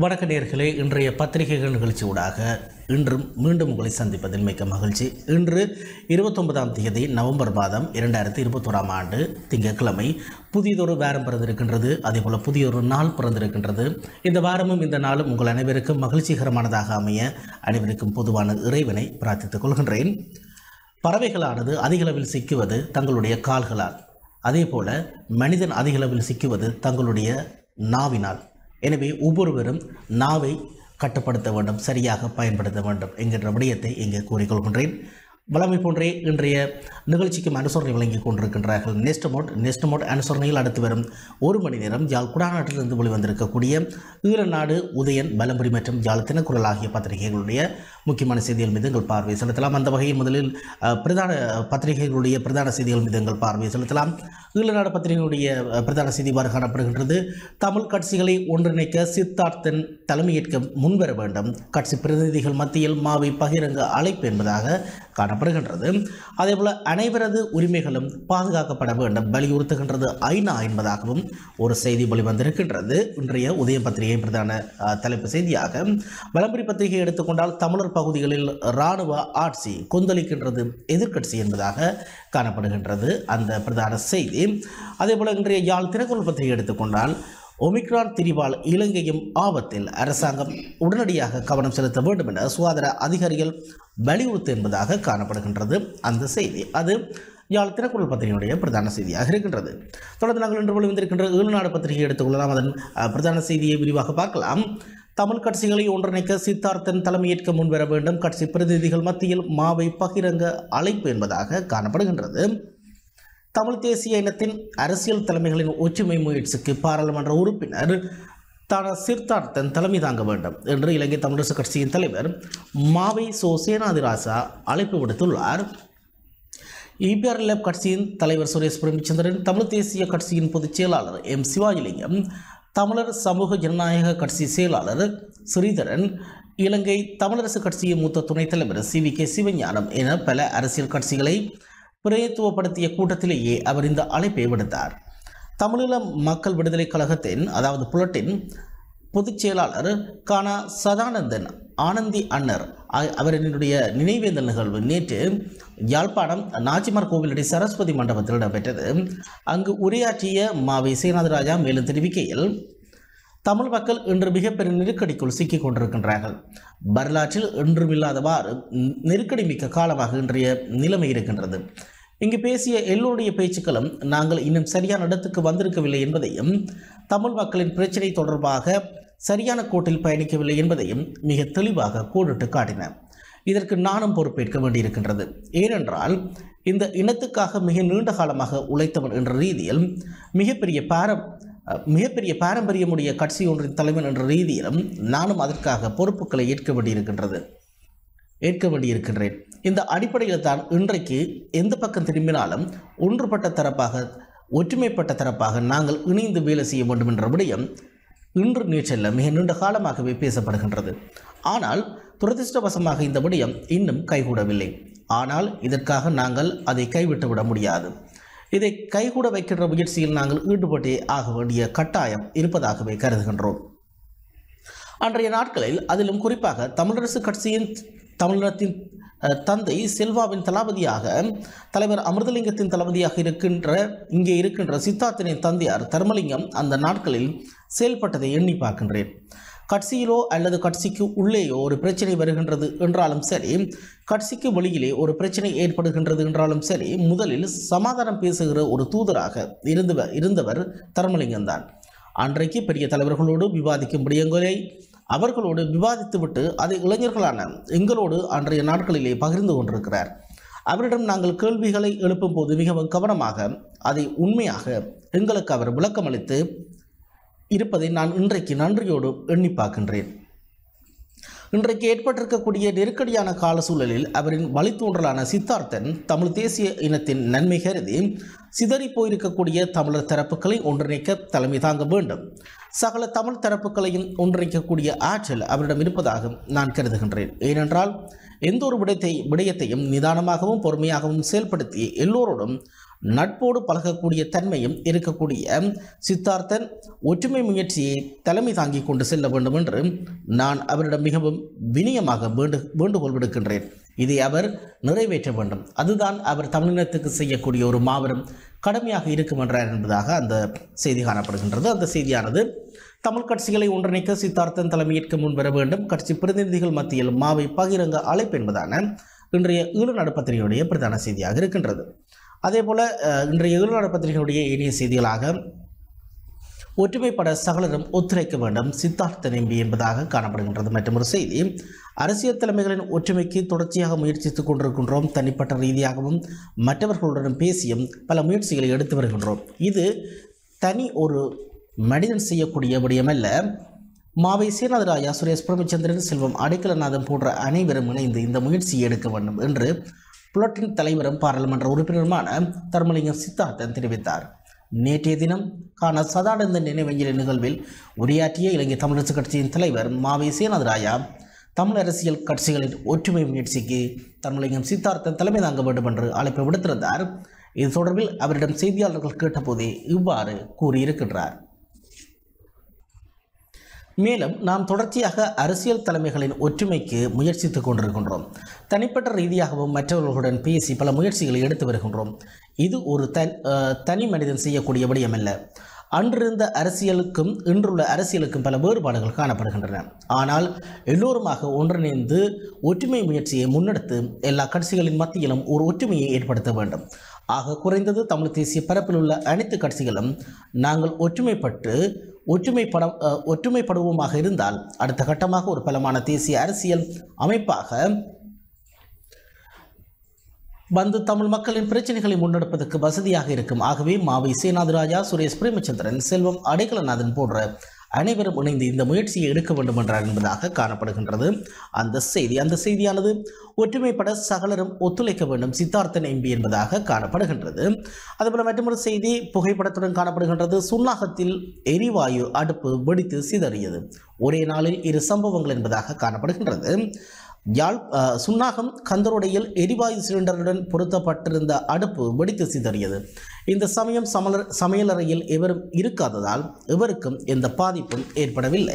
வணக்க நேர்களே இன்றைய பத்திரிகைகள் நிகழ்ச்சி ஊடாக இன்றும் மீண்டும் உங்களை சந்திப்பதில் மிக்க மகிழ்ச்சி இன்று இருபத்தொன்பதாம் தேதி நவம்பர் மாதம் இரண்டாயிரத்தி இருபத்தோராம் ஆண்டு திங்கட்கிழமை புதியதொரு வாரம் பிறந்திருக்கின்றது அதேபோல் புதியொரு நாள் பிறந்திருக்கின்றது இந்த வாரமும் இந்த நாளும் உங்கள் அனைவருக்கும் மகிழ்ச்சிகரமானதாக அமைய அனைவருக்கும் பொதுவான இறைவனை பிரார்த்தித்துக் கொள்கின்றேன் பறவைகளானது அதிகளவில் சிக்குவது தங்களுடைய கால்களால் அதேபோல மனிதன் அதிகளவில் சிக்குவது தங்களுடைய நாவினால் எனவே ஒவ்வொருவரும் நாவை கட்டுப்படுத்த வேண்டும் சரியாக பயன்படுத்த வேண்டும் என்கின்ற விடயத்தை இங்கே கூறிக்கொள்கின்றேன் வளமை போன்றே இன்றைய நிகழ்ச்சிக்கும் அனுசரணை வழங்கிக் கொண்டிருக்கின்றார்கள் நெஸ்டமோட் நெஸ்டமோட் அனுசரணையில் அடுத்து வரும் ஒரு மணி நேரம் யாழ் குடாநாட்டிலிருந்து வெளிவந்திருக்கக்கூடிய ஈழநாடு உதயன் பலம்புரி மற்றும் யாழ் தினக்குரல் ஆகிய பத்திரிகைகளுடைய முக்கியமான செய்திகள் மீது எங்கள் பார்வை செலுத்தலாம் அந்த வகையில் முதலில் அஹ், பிரதான பத்திரிகைகளுடைய பிரதான செய்திகள் மீது எங்கள் பார்வையை செலுத்தலாம் ஈழநாடு பத்திரிகையுடைய அஹ், பிரதான செய்தி இவ்வாறு காணப்படுகின்றது தமிழ் கட்சிகளை ஒன்றிணைக்க சித்தார்த்தன் தலைமையேற்க முன்வர வேண்டும் கட்சி பிரதிநிதிகள் மத்தியில் மாவை பகிரங்க அழைப்பு என்பதாக காணப்படுகின்றது அதேபோல அனைவரது உரிமைகளும் பாதுகாக்கப்பட வேண்டும் வலியுறுத்துகின்றது ஐநா என்பதாகவும் ஒரு செய்தி வெளிவந்திருக்கின்றது இன்றைய உதய பத்திரிகை பிரதான அஹ், தலைப்பு செய்தியாக வலம்புரி பத்திரிகை எடுத்துக்கொண்டால் தமிழர் பகுதிகளில் இராணுவ ஆட்சி கொந்தளிக்கின்றது எதிர்க்கட்சி என்பதாக காணப்படுகின்றது அந்த பிரதான செய்தி அதேபோல இன்றைய யாழ் தினக்குரல் பத்திரிகை எடுத்துக்கொண்டால் ஒமிக்ரான் திரிவால் இலங்கையும் ஆபத்தில் அரசாங்கம் உடனடியாக கவனம் செலுத்த வேண்டும் என சுகாதார அதிகாரிகள் வலியுறுத்து என்பதாக காணப்படுகின்றது அந்த செய்தி அது யாழ் தினக்குரல் பத்திரிகையுடைய பிரதான செய்தியாக இருக்கின்றது தொடர்ந்து நாங்கள் இன்று வெளிவந்திருக்கின்ற ஈழநாடு பத்திரிகை எடுத்துக்கொள்ளலாம் அதன் அஹ், பிரதான செய்தியை விரிவாக பார்க்கலாம் தமிழ் கட்சிகளை ஒன்றிணைக்க சித்தார்த்தன் தலைமையேற்க முன்வர வேண்டும் கட்சி பிரதிநிதிகள் மத்தியில் மாவை பகிரங்க அழைப்பு என்பதாக காணப்படுகின்றது தமிழ் தேசிய இனத்தின் அரசியல் தலைமைகளின் ஒற்றுமை முயற்சிக்கு பாராளுமன்ற உறுப்பினர் தான சித்தார்த்தன் தலைமை தாங்க வேண்டும் என்று இலங்கை தமிழரசு கட்சியின் தலைவர் மாவை சோ சேனாதிராசா அழைப்பு விடுத்துள்ளார் இபிஆர் லேப் கட்சியின் தலைவர் சுரேஷ் பிரேமச்சந்திரன் தமிழ் தேசிய கட்சியின் பொதுச் செயலாளர் எம் சிவாஜிலிங்கம் தமிழர் சமூக ஜனநாயக கட்சி செயலாளர் ஸ்ரீதரன் இலங்கை தமிழரசு கட்சியின் மூத்த துணைத் தலைவர் சி வி கே சிவஞானம் என பல அரசியல் கட்சிகளை பிரதித்துவப்படுத்திய கூட்டத்திலேயே அவர் இந்த அழைப்பை விடுத்தார் தமிழீழ மக்கள் விடுதலை கழகத்தின் அதாவது புலட்டின் பொதுச் செயலாளர் கானா சதானந்தன் ஆனந்தி அன்னர் ஆ- அவரினுடைய நினைவேந்தல் நிகழ்வு நேற்று யாழ்ப்பாணம் நாச்சிமார் கோவிலடி சரஸ்வதி மண்டபத்தில் இடம்பெற்றது அங்கு உரையாற்றிய மாவை சேனாதிராஜா மேலும் தெரிவிக்கையில் தமிழ் மக்கள் இன்று மிகப்பெரிய நெருக்கடிக்குள் சிக்கிக் கொண்டிருக்கின்றார்கள் வரலாற்றில் என்றுமில்லாதவாறு ந- நெருக்கடி மிக்க காலமாக இன்றைய நிலைமை இருக்கின்றது இங்கு பேசிய எல்லோருடைய பேச்சுக்களும் நாங்கள் இன்னும் சரியான இடத்துக்கு வந்திருக்கவில்லை என்பதையும் தமிழ் மக்களின் பிரச்சினை தொடர்பாக சரியான கோட்டில் பயணிக்கவில்லை என்பதையும் மிக தெளிவாக கோடிட்டு காட்டின இதற்கு நானும் பொறுப்பேற்க வேண்டியிருக்கின்றது ஏனென்றால் இந்த இனத்துக்காக மிக நீண்ட காலமாக உழைத்தவன் என்ற ரீதியில் மிகப்பெரிய பாரம் அஹ், மிகப்பெரிய பாரம்பரியமுடைய கட்சி ஒன்றின் தலைவன் என்ற ரீதியிலும் நானும் அதற்காக பொறுப்புகளை ஏற்க வேண்டியிருக்கின்றது ஏற்க வேண்டியிருக்கின்றேன் இந்த அடிப்படையில் தான் இன்றைக்கு எந்த பக்கம் திரும்பினாலும் ஒன்றுபட்ட தரப்பாக ஒற்றுமைப்பட்ட தரப்பாக நாங்கள் இணைந்து வேலை செய்ய வேண்டும் என்ற விடயம் இன்று நேற்றல்ல மிக நீண்ட காலமாகவே பேசப்படுகின்றது ஆனால் துரதிர்ஷ்டவசமாக இந்த விடயம் இன்னும் கைகூடவில்லை ஆனால் இதற்காக நாங்கள் அதை கைவிட்டு விட முடியாது இதை கைகூட வைக்கின்ற முயற்சியில் நாங்கள் ஈடுபட்டே ஆக வேண்டிய கட்டாயம் இருப்பதாகவே கருதுகின்றோம் அன்றைய நாட்களில் அதிலும் குறிப்பாக தமிழரசு கட்சியின் தமிழினத்தின் அஹ், தந்தை செல்வாவின் தளபதியாக தலைவர் அமிர்தலிங்கத்தின் தளபதியாக இருக்கின்ற இங்கே இருக்கின்ற சித்தார்த்தனின் தந்தையார் தர்மலிங்கம் அந்த நாட்களில் செயல்பட்டதை எண்ணி பார்க்கின்றேன் கட்சியிலோ அல்லது கட்சிக்கு உள்ளேயோ ஒரு பிரச்சனை வருகின்றது என்றாலும் சரி கட்சிக்கு வெளியிலே ஒரு பிரச்சனை ஏற்படுகின்றது என்றாலும் சரி முதலில் சமாதானம் பேசுகிற ஒரு தூதராக இருந்தவர் இருந்தவர் தர்மலிங்கம் தான் அன்றைக்கு பெரிய தலைவர்களோடு விவாதிக்கும் விடயங்களை அவர்களோடு விவாதித்துவிட்டு அதை இளைஞர்களான எங்களோடு அன்றைய நாட்களிலே பகிர்ந்து கொண்டிருக்கிறார் அவரிடம் நாங்கள் கேள்விகளை எழுப்பும்போது மிகவும் கவனமாக அதை உண்மையாக எங்களுக்கு அவர் விளக்கமளித்து இருப்பதை நான் இன்றைக்கு நன்றியோடு எண்ணி பார்க்கின்றேன் இன்றைக்கு ஏற்பட்டிருக்கக்கூடிய நெருக்கடியான கால சூழலில் அவரின் வழித்தோன்றலான சித்தார்த்தன் தமிழ் தேசிய இனத்தின் நன்மை கருதி சிதறி போயிருக்கக்கூடிய தமிழர் தரப்புகளை ஒன்றிணைக்க தலைமை தாங்க வேண்டும் சகல தமிழ் தரப்புகளையும் ஒன்றிணைக்கக்கூடிய ஆற்றல் அவரிடம் இருப்பதாக நான் கருதுகின்றேன் ஏனென்றால் எந்த ஒரு விடயத்தை விடயத்தையும் நிதானமாகவும் பொறுமையாகவும் செயல்படுத்தி எல்லோரோடும் நட்போடு பழகக்கூடிய தன்மையும் இருக்கக்கூடிய சித்தார்த்தன் ஒற்றுமை முயற்சியை தலைமை தாங்கி கொண்டு செல்ல வேண்டும் என்று நான் அவரிடம் மிகவும் வினயமாக வேண்டு வேண்டுகோள் விடுக்கின்றேன் இதை அவர் நிறைவேற்ற வேண்டும் அதுதான் அவர் தமிழினத்துக்கு செய்யக்கூடிய ஒரு மாபெரும் கடமையாக இருக்கும் என்றார் என்பதாக அந்த செய்தி காணப்படுகின்றது அந்த செய்தியானது தமிழ் கட்சிகளை ஒன்றிணைக்க சித்தார்த்தன் தலைமையேற்க முன்வர வேண்டும் கட்சி பிரதிநிதிகள் மத்தியில் மாவை பகிரங்க அழைப்பு என்பதான இன்றைய ஈழநாடு பத்திரிகையுடைய பிரதான செய்தியாக இருக்கின்றது அதேபோல அஹ், இன்றைய ஈழநாடு பத்திரிகையுடைய இனிய செய்திகளாக ஒற்றுமைப்பட சகலரும் ஒத்துழைக்க வேண்டும் சித்தார்த்த எம்பி என்பதாக காணப்படுகின்றது மற்றும் ஒரு செய்தி அரசியல் தலைமைகளின் ஒற்றுமைக்கு தொடர்ச்சியாக முயற்சித்துக் கொண்டிருக்கின்றோம் தனிப்பட்ட ரீதியாகவும் மற்றவர்களுடன் பேசியும் பல முயற்சிகளை எடுத்து வருகின்றோம் இது தனி ஒரு மனிதன் செய்யக்கூடிய விடயமல்ல மாவை சீனாதராயா சுரேஷ் பிரமச்சந்திரன் செல்வம் அடைக்கலநாதன் போன்ற அனைவரும் இணைந்து இந்த முயற்சியை எடுக்க வேண்டும் என்று புலட்டின் தலைவரும் பாராளுமன்ற உறுப்பினருமான தர்மலிங்கம் சித்தார்த்தன் தெரிவித்தார் நேற்றைய தினம் காண சதானந்த நினைவஞ்சலி நிகழ்வில் உரையாற்றிய இலங்கை தமிழரசு கட்சியின் தலைவர் மாவை சேனாதராயா தமிழ் அரசியல் கட்சிகளின் ஒற்றுமை முயற்சிக்கு தர்மலிங்கம் சித்தார்த்தன் தலைமை தாங்க வேண்டும் என்று அழைப்பு விடுத்திருந்தார் இது தொடர்பில் அவரிடம் செய்தியாளர்கள் கேட்டபோதே இவ்வாறு கூறியிருக்கின்றார் மேலும் நாம் தொடர்ச்சியாக அரசியல் தலைமைகளின் ஒற்றுமைக்கு முயற்சித்துக் கொண்டிருக்கின்றோம் தனிப்பட்ட ரீதியாகவும் மற்றவர்களுடன் பேசி பல முயற்சிகளை எடுத்து வருகின்றோம் இது ஒரு தன் அஹ், தனி மனிதன் செய்யக்கூடிய விடயமல்ல அன்றிருந்த அரசியலுக்கும் இன்றுள்ள அரசியலுக்கும் பல வேறுபாடுகள் காணப்படுகின்றன ஆனால் எல்லோருமாக ஒன்றிணைந்து ஒற்றுமை முயற்சியை முன்னெடுத்து எல்லா கட்சிகளின் மத்தியிலும் ஒரு ஒற்றுமையை ஏற்படுத்த வேண்டும் ஆக குறைந்தது தமிழ் தேசிய பரப்பில் உள்ள அனைத்து கட்சிகளும் நாங்கள் ஒற்றுமைப்பட்டு ஒற்றுமைப்படம் அஹ், ஒற்றுமைப்படுவோமாக இருந்தால் அடுத்த கட்டமாக ஒரு பலமான தேசிய அரசியல் அமைப்பாக வந்து தமிழ் மக்களின் பிரச்சனைகளை முன்னெடுப்பதற்கு வசதியாக இருக்கும் ஆகவே மாவை சேனாதிராஜா சுரேஷ் பிரேமச்சந்திரன் செல்வம் அடைக்கலநாதன் போன்ற அனைவரும் இணைந்து இந்த முயற்சியை எடுக்க வேண்டும் என்றார் என்பதாக காணப்படுகின்றது அந்த செய்தி அந்த செய்தியானது ஒற்றுமைப்பட சகலரும் ஒத்துழைக்க வேண்டும் சித்தார்த்தன் எம்பி என்பதாக காணப்படுகின்றது அதுபோல மற்றொரு செய்தி புகைப்படத்துடன் காணப்படுகின்றது சுன்னாகத்தில் எரிவாயு அடுப்பு வெடித்து சிதறியது ஒரே நாளில் இரு சம்பவங்கள் என்பதாக காணப்படுகின்றது யாழ் அஹ், சுன்னாகம் கந்தரோடையில் எரிவாயு சிலிண்டருடன் பொருத்தப்பட்டிருந்த அடுப்பு வெடித்து சிதறியது இந்த சமயம் சமலர் சமையலறையில் எவரும் இருக்காததால் எவருக்கும் எந்த பாதிப்பும் ஏற்படவில்லை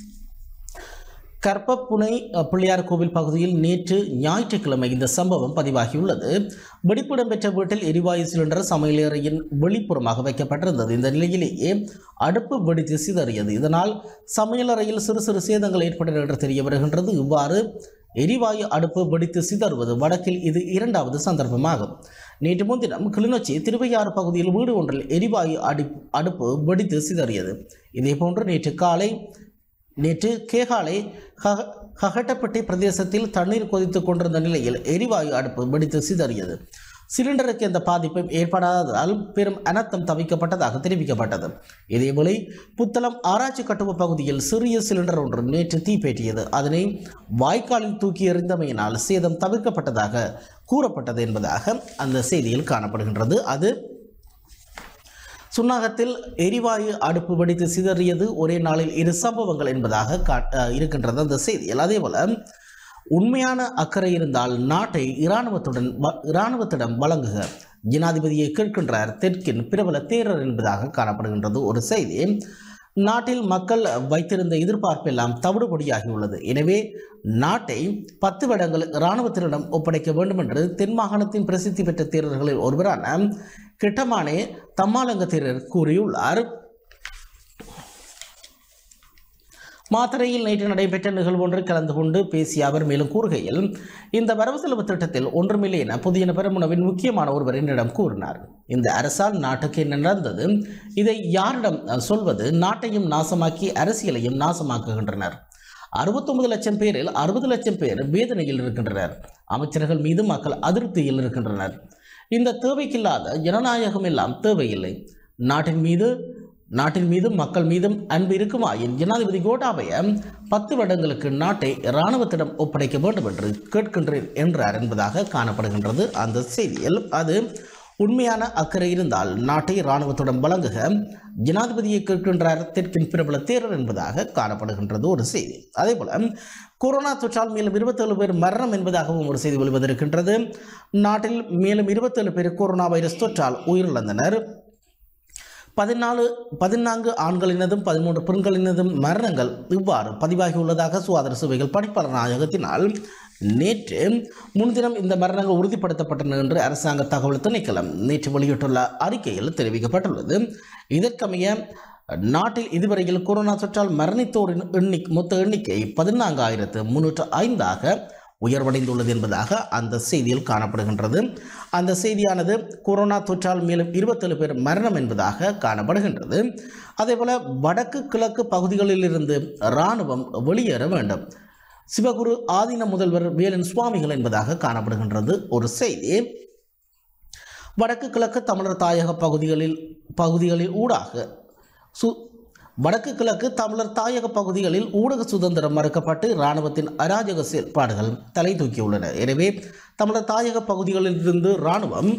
கற்பப்புனை அஹ், பிள்ளையார் கோவில் பகுதியில் நேற்று ஞாயிற்றுக்கிழமை இந்த சம்பவம் பதிவாகியுள்ளது வெடிப்பு இடம்பெற்ற வீட்டில் எரிவாயு சிலிண்டர் சமையலறையின் வெளிப்புறமாக வைக்கப்பட்டிருந்தது இந்த நிலையிலேயே அடுப்பு வெடித்து சிதறியது இதனால் சமையலறையில் சிறு சிறு சேதங்கள் ஏற்பட்டன என்று தெரிய வருகின்றது இவ்வாறு எரிவாயு அடுப்பு வெடித்து சிதறுவது வடக்கில் இது இரண்டாவது சந்தர்ப்பமாகும் நேற்று முன்தினம் கிளிநொச்சி திருவையாறு பகுதியில் வீடு ஒன்றில் எரிவாயு அடி அடுப்பு வெடித்து சிதறியது இதேபோன்று நேற்று காலை நேற்று கேகாலை ஹக ஹகட்டப்பட்டி பிரதேசத்தில் தண்ணீர் கொதித்துக் கொண்டிருந்த நிலையில் எரிவாயு அடுப்பு வெடித்து சிதறியது சிலிண்டருக்கு எந்த பாதிப்பும் ஏற்படாததால் பெரும் அனர்த்தம் தவிக்கப்பட்டதாக தெரிவிக்கப்பட்டது இதேபோல புத்தளம் ஆராய்ச்சி கட்டுவ பகுதியில் சிறிய சிலிண்டர் ஒன்று நேற்று தீப்பேற்றியது அதனை வாய்க்காலில் தூக்கி எறிந்தமையினால் சேதம் தவிர்க்கப்பட்டதாக கூறப்பட்டது என்பதாக அந்த செய்தியில் காணப்படுகின்றது அது சுன்னாகத்தில் எரிவாயு அடுப்பு வெடித்து சிதறியது ஒரே நாளில் இரு சம்பவங்கள் என்பதாக காட்- அஹ் இருக்கின்றது அந்த செய்தியில் அதேபோல உண்மையான அக்கறை இருந்தால் நாட்டை இராணுவத்துடன் வ- இராணுவத்திடம் வழங்குக ஜனாதிபதியை கேட்கின்றார் தெற்கின் பிரபல தேரர் என்பதாக காணப்படுகின்றது ஒரு செய்தி நாட்டில் மக்கள் வைத்திருந்த எதிர்பார்ப்பெல்லாம் தவிடுபடியாகியுள்ளது எனவே நாட்டை பத்து வருடங்கள் இராணுவத்தினரிடம் ஒப்படைக்க வேண்டும் என்று தென் மாகாணத்தின் பிரசித்தி பெற்ற தேரர்களில் ஒருவரான கிட்டமானே தம்மாலங்க தேரர் கூறியுள்ளார் மாத்தறையில் நேற்று நடைபெற்ற நிகழ்வு ஒன்றில் கலந்து கொண்டு பேசிய அவர் மேலும் கூறுகையில் இந்த வரவு செலவு திட்டத்தில் ஒன்றுமில்லை என புதிய பெருமுனவின் முக்கியமான ஒருவர் என்னிடம் கூறினார் இந்த அரசால் நாட்டுக்கு என்ன நடந்தது இதை யாரிடம் அஹ், சொல்வது நாட்டையும் நாசமாக்கி அரசியலையும் நாசமாக்குகின்றனர் அறுபத்தொன்பது லட்சம் பேரில் அறுபது லட்சம் பேர் வேதனையில் இருக்கின்றனர் அமைச்சர்கள் மீது மக்கள் அதிருப்தியில் இருக்கின்றனர் இந்த தேவைக்கில்லாத ஜனநாயகம் எல்லாம் தேவையில்லை நாட்டின் மீது நாட்டின் மீதும் மக்கள் மீதும் அன்பு இருக்குமாயின் ஜனாதிபதி கோட்டாபய பத்து வருடங்களுக்கு நாட்டை இராணுவத்திடம் ஒப்படைக்க வேண்டும் என்று கேட்கின்றேன் என்றார் என்பதாக காணப்படுகின்றது அந்த செய்தியில் அது உண்மையான அக்கறை இருந்தால் நாட்டை இராணுவத்துடன் வழங்குக ஜனாதிபதியை கேட்கின்றார் தெற்கின் பிரபல தேரர் என்பதாக காணப்படுகின்றது ஒரு செய்தி அதேபோல கொரோனா தொற்றால் மேலும் இருபத்தேழு பேர் மரணம் என்பதாகவும் ஒரு செய்தி வெளிவந்திருக்கின்றது நாட்டில் மேலும் இருபத்தேழு பேர் கொரோனா வைரஸ் தொற்றால் உயிரிழந்தனர் பதினாலு பதினான்கு ஆண்களினதும் பதிமூன்று பெண்களினதும் மரணங்கள் இவ்வாறு பதிவாகியுள்ளதாக சுகாதார சேவைகள் பணிப்பாளர் நாயகத்தினால் நேற்று முன்தினம் இந்த மரணங்கள் உறுதிப்படுத்தப்பட்டன என்று அரசாங்க தகவல் திணைக்களம் நேற்று வெளியிட்டுள்ள அறிக்கையில் தெரிவிக்கப்பட்டுள்ளது இதற்கமைய நாட்டில் இதுவரையில் கொரோனா தொற்றால் மரணித்தோரின் எண்ணிக்கை மொத்த எண்ணிக்கை பதினான்காயிரத்து முன்னூற்று ஐந்தாக உயர்வடைந்துள்ளது என்பதாக அந்த செய்தியில் காணப்படுகின்றது அந்த செய்தியானது கொரோனா தொற்றால் மேலும் இருபத்தேழு பேர் மரணம் என்பதாக காணப்படுகின்றது அதேபோல வடக்கு கிழக்கு பகுதிகளில் இருந்து இராணுவம் வெளியேற வேண்டும் சிவகுரு ஆதீன முதல்வர் வேலன் சுவாமிகள் என்பதாக காணப்படுகின்றது ஒரு செய்தி வடக்கு கிழக்கு தமிழர் தாயக பகுதிகளில் பகுதிகளில் ஊடாக சு வடக்கு கிழக்கு தமிழர் தாயக பகுதிகளில் ஊடக சுதந்திரம் மறுக்கப்பட்டு இராணுவத்தின் அராஜக செயற்பாடுகள் தலை தூக்கியுள்ளன எனவே தமிழர் தாயக பகுதிகளில் இருந்து இராணுவம்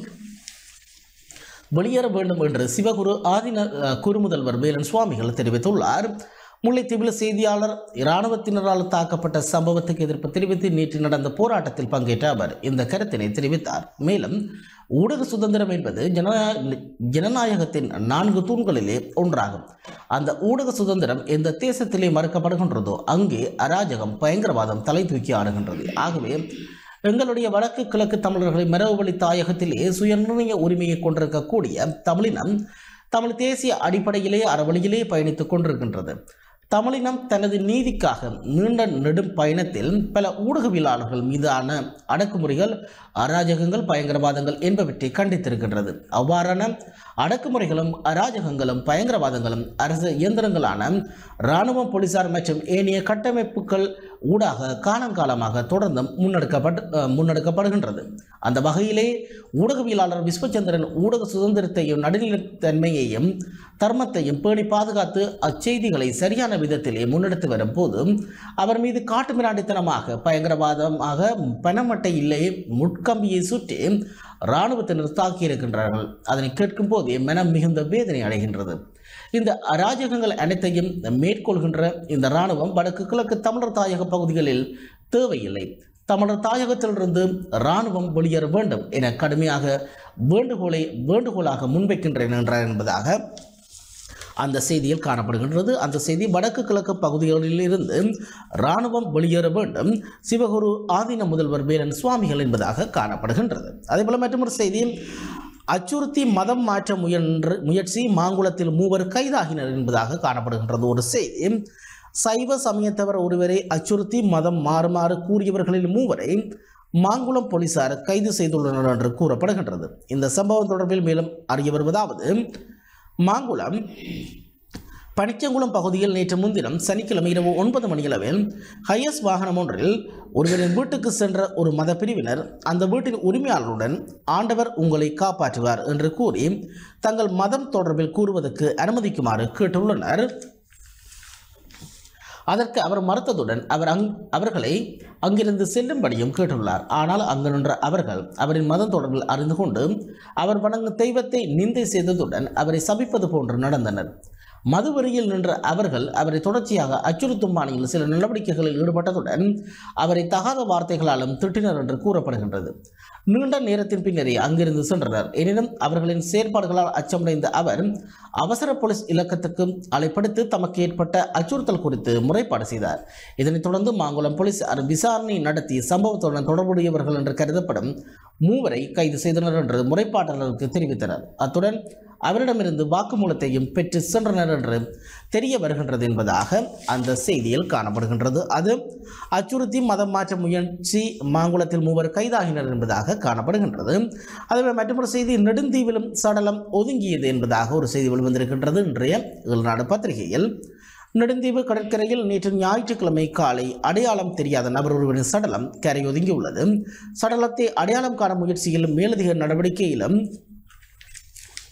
வெளியேற வேண்டும் என்று சிவகுரு ஆதின அஹ், குருமுதல்வர் வேலன் சுவாமிகள் தெரிவித்துள்ளார் முல்லைத்தீவில் செய்தியாளர் இராணுவத்தினரால் தாக்கப்பட்ட சம்பவத்துக்கு எதிர்ப்பு தெரிவித்து நேற்று நடந்த போராட்டத்தில் பங்கேற்ற அவர் இந்த கருத்தினை தெரிவித்தார் மேலும் ஊடக சுதந்திரம் என்பது ஜனநாயக ஜனநாயகத்தின் நான்கு தூண்களிலே ஒன்றாகும் அந்த ஊடக சுதந்திரம் எந்த தேசத்திலே மறுக்கப்படுகின்றதோ அங்கே அராஜகம் பயங்கரவாதம் தலை தூக்கி ஆடுகின்றது ஆகவே எங்களுடைய வடக்கு கிழக்கு தமிழர்களை மரபுவழி தாயகத்திலே சுயநிர்ணய உரிமையை கொண்டிருக்கக்கூடிய தமிழினம் தமிழ் தேசிய அடிப்படையிலே அறவழியிலே பயணித்துக் கொண்டிருக்கின்றது தமிழினம் தனது நீதிக்காக நீண்ட நெடும் பயணத்தில் பல ஊடகவியலாளர்கள் மீதான அடக்குமுறைகள் அராஜகங்கள் பயங்கரவாதங்கள் என்பவற்றை கண்டித்திருக்கின்றது அவ்வாறான அடக்குமுறைகளும் அராஜகங்களும் பயங்கரவாதங்களும் அரசு இயந்திரங்களான இராணுவம் போலீசார் மற்றும் ஏனைய கட்டமைப்புகள் ஊடாக காலங்காலமாக தொடர்ந்து முன்னெடுக்கப்பட்டு அஹ், முன்னெடுக்கப்படுகின்றது அந்த வகையிலே ஊடகவியலாளர் விஸ்வச்சந்திரன் ஊடக சுதந்திரத்தையும் நடுநிலைத்தன்மையையும் தர்மத்தையும் பேணி பாதுகாத்து அச்செய்திகளை சரியான விதத்திலே முன்னெடுத்து வரும் போது அவர் மீது காட்டுமிராண்டித்தனமாக பயங்கரவாதமாக பணமட்டை இல்லை முட்கம்பியை சுற்றி இராணுவத்தினர் தாக்கியிருக்கின்றார்கள் அதனை கேட்கும் போதே மனம் மிகுந்த வேதனை அடைகின்றது இந்த அராஜகங்கள் அனைத்தையும் மேற்கொள்கின்ற இந்த இராணுவம் வடக்கு கிழக்கு தமிழர் தாயக பகுதிகளில் தேவையில்லை தமிழர் தாயகத்திலிருந்து இராணுவம் வெளியேற வேண்டும் என கடுமையாக வேண்டுகோளை வேண்டுகோளாக முன்வைக்கின்றேன் என்றார் என்பதாக அந்த செய்தியில் காணப்படுகின்றது அந்த செய்தி வடக்கு கிழக்கு பகுதிகளில் இருந்து இராணுவம் வெளியேற வேண்டும் சிவகுரு ஆதீன முதல்வர் வேலன் சுவாமிகள் என்பதாக காணப்படுகின்றது அதேபோல மற்றொரு செய்தி அச்சுறுத்தி மதம் மாற்ற முயன்று முயற்சி மாங்குளத்தில் மூவர் கைதாகினர் என்பதாக காணப்படுகின்றது ஒரு செய்தி சைவ சமயத்தவர் ஒருவரை அச்சுறுத்தி மதம் மாறுமாறு கூறியவர்களில் மூவரை மாங்குளம் போலீசார் கைது செய்துள்ளனர் என்று கூறப்படுகின்றது இந்த சம்பவம் தொடர்பில் மேலும் அறிய வருவதாவது மாங்குளம் பனிச்சங்குளம் பகுதியில் நேற்று முன்தினம் சனிக்கிழமை இரவு ஒன்பது மணியளவில் ஹையஸ் வாகனம் ஒன்றில் ஒருவரின் வீட்டுக்கு சென்ற ஒரு மத பிரிவினர் அந்த வீட்டின் உரிமையாளருடன் ஆண்டவர் உங்களை காப்பாற்றுவார் என்று கூறி தங்கள் மதம் தொடர்பில் கூறுவதற்கு அனுமதிக்குமாறு கேட்டுள்ளனர் அதற்கு அவர் மறுத்ததுடன் அவர் அங் அவர்களை அங்கிருந்து செல்லும்படியும் கேட்டுள்ளார் ஆனால் அங்கு நின்ற அவர்கள் அவரின் மதம் தொடர்பில் அறிந்து கொண்டு அவர் வணங்கும் தெய்வத்தை நிந்தை செய்ததுடன் அவரை சபிப்பது போன்று நடந்தனர் மதுவெறியில் நின்ற அவர்கள் அவரை தொடர்ச்சியாக அச்சுறுத்தும் பாணியில் சில நடவடிக்கைகளில் ஈடுபட்டதுடன் அவரை தகாத வார்த்தைகளாலும் திட்டினர் என்று கூறப்படுகின்றது நீண்ட நேரத்தின் பின்னரே அங்கிருந்து சென்றனர் எனினும் அவர்களின் செயற்பாடுகளால் அச்சமடைந்த அவர் அவசர போலீஸ் இலக்கத்துக்கு அழைப்படுத்தி தமக்கு ஏற்பட்ட அச்சுறுத்தல் குறித்து முறைப்பாடு செய்தார் இதனைத் தொடர்ந்து மாங்குளம் போலீசார் விசாரணை நடத்தி சம்பவத்துடன் தொடர்புடையவர்கள் என்று கருதப்படும் மூவரை கைது செய்தனர் என்று முறைப்பாட்டாளருக்கு தெரிவித்தனர் அத்துடன் அவரிடமிருந்து வாக்குமூலத்தையும் பெற்று சென்றனர் என்று தெரிய வருகின்றது என்பதாக அந்த செய்தியில் காணப்படுகின்றது அது அச்சுறுத்தி மதம் மாற்ற முயற்சி மாங்குளத்தில் மூவர் கைதாகினர் என்பதாக காணப்படுகின்றது அதுவே மற்றொரு செய்தி நெடுந்தீவிலும் சடலம் ஒதுங்கியது என்பதாக ஒரு செய்தி வெளிவந்திருக்கின்றது இன்றைய இல்நாடு பத்திரிகையில் நெடுந்தீவு கடற்கரையில் நேற்று ஞாயிற்றுக்கிழமை காலை அடையாளம் தெரியாத நபர் ஒருவரின் சடலம் கரை ஒதுங்கியுள்ளது சடலத்தை அடையாளம் காண முயற்சியில் மேலதிக நடவடிக்கையிலும்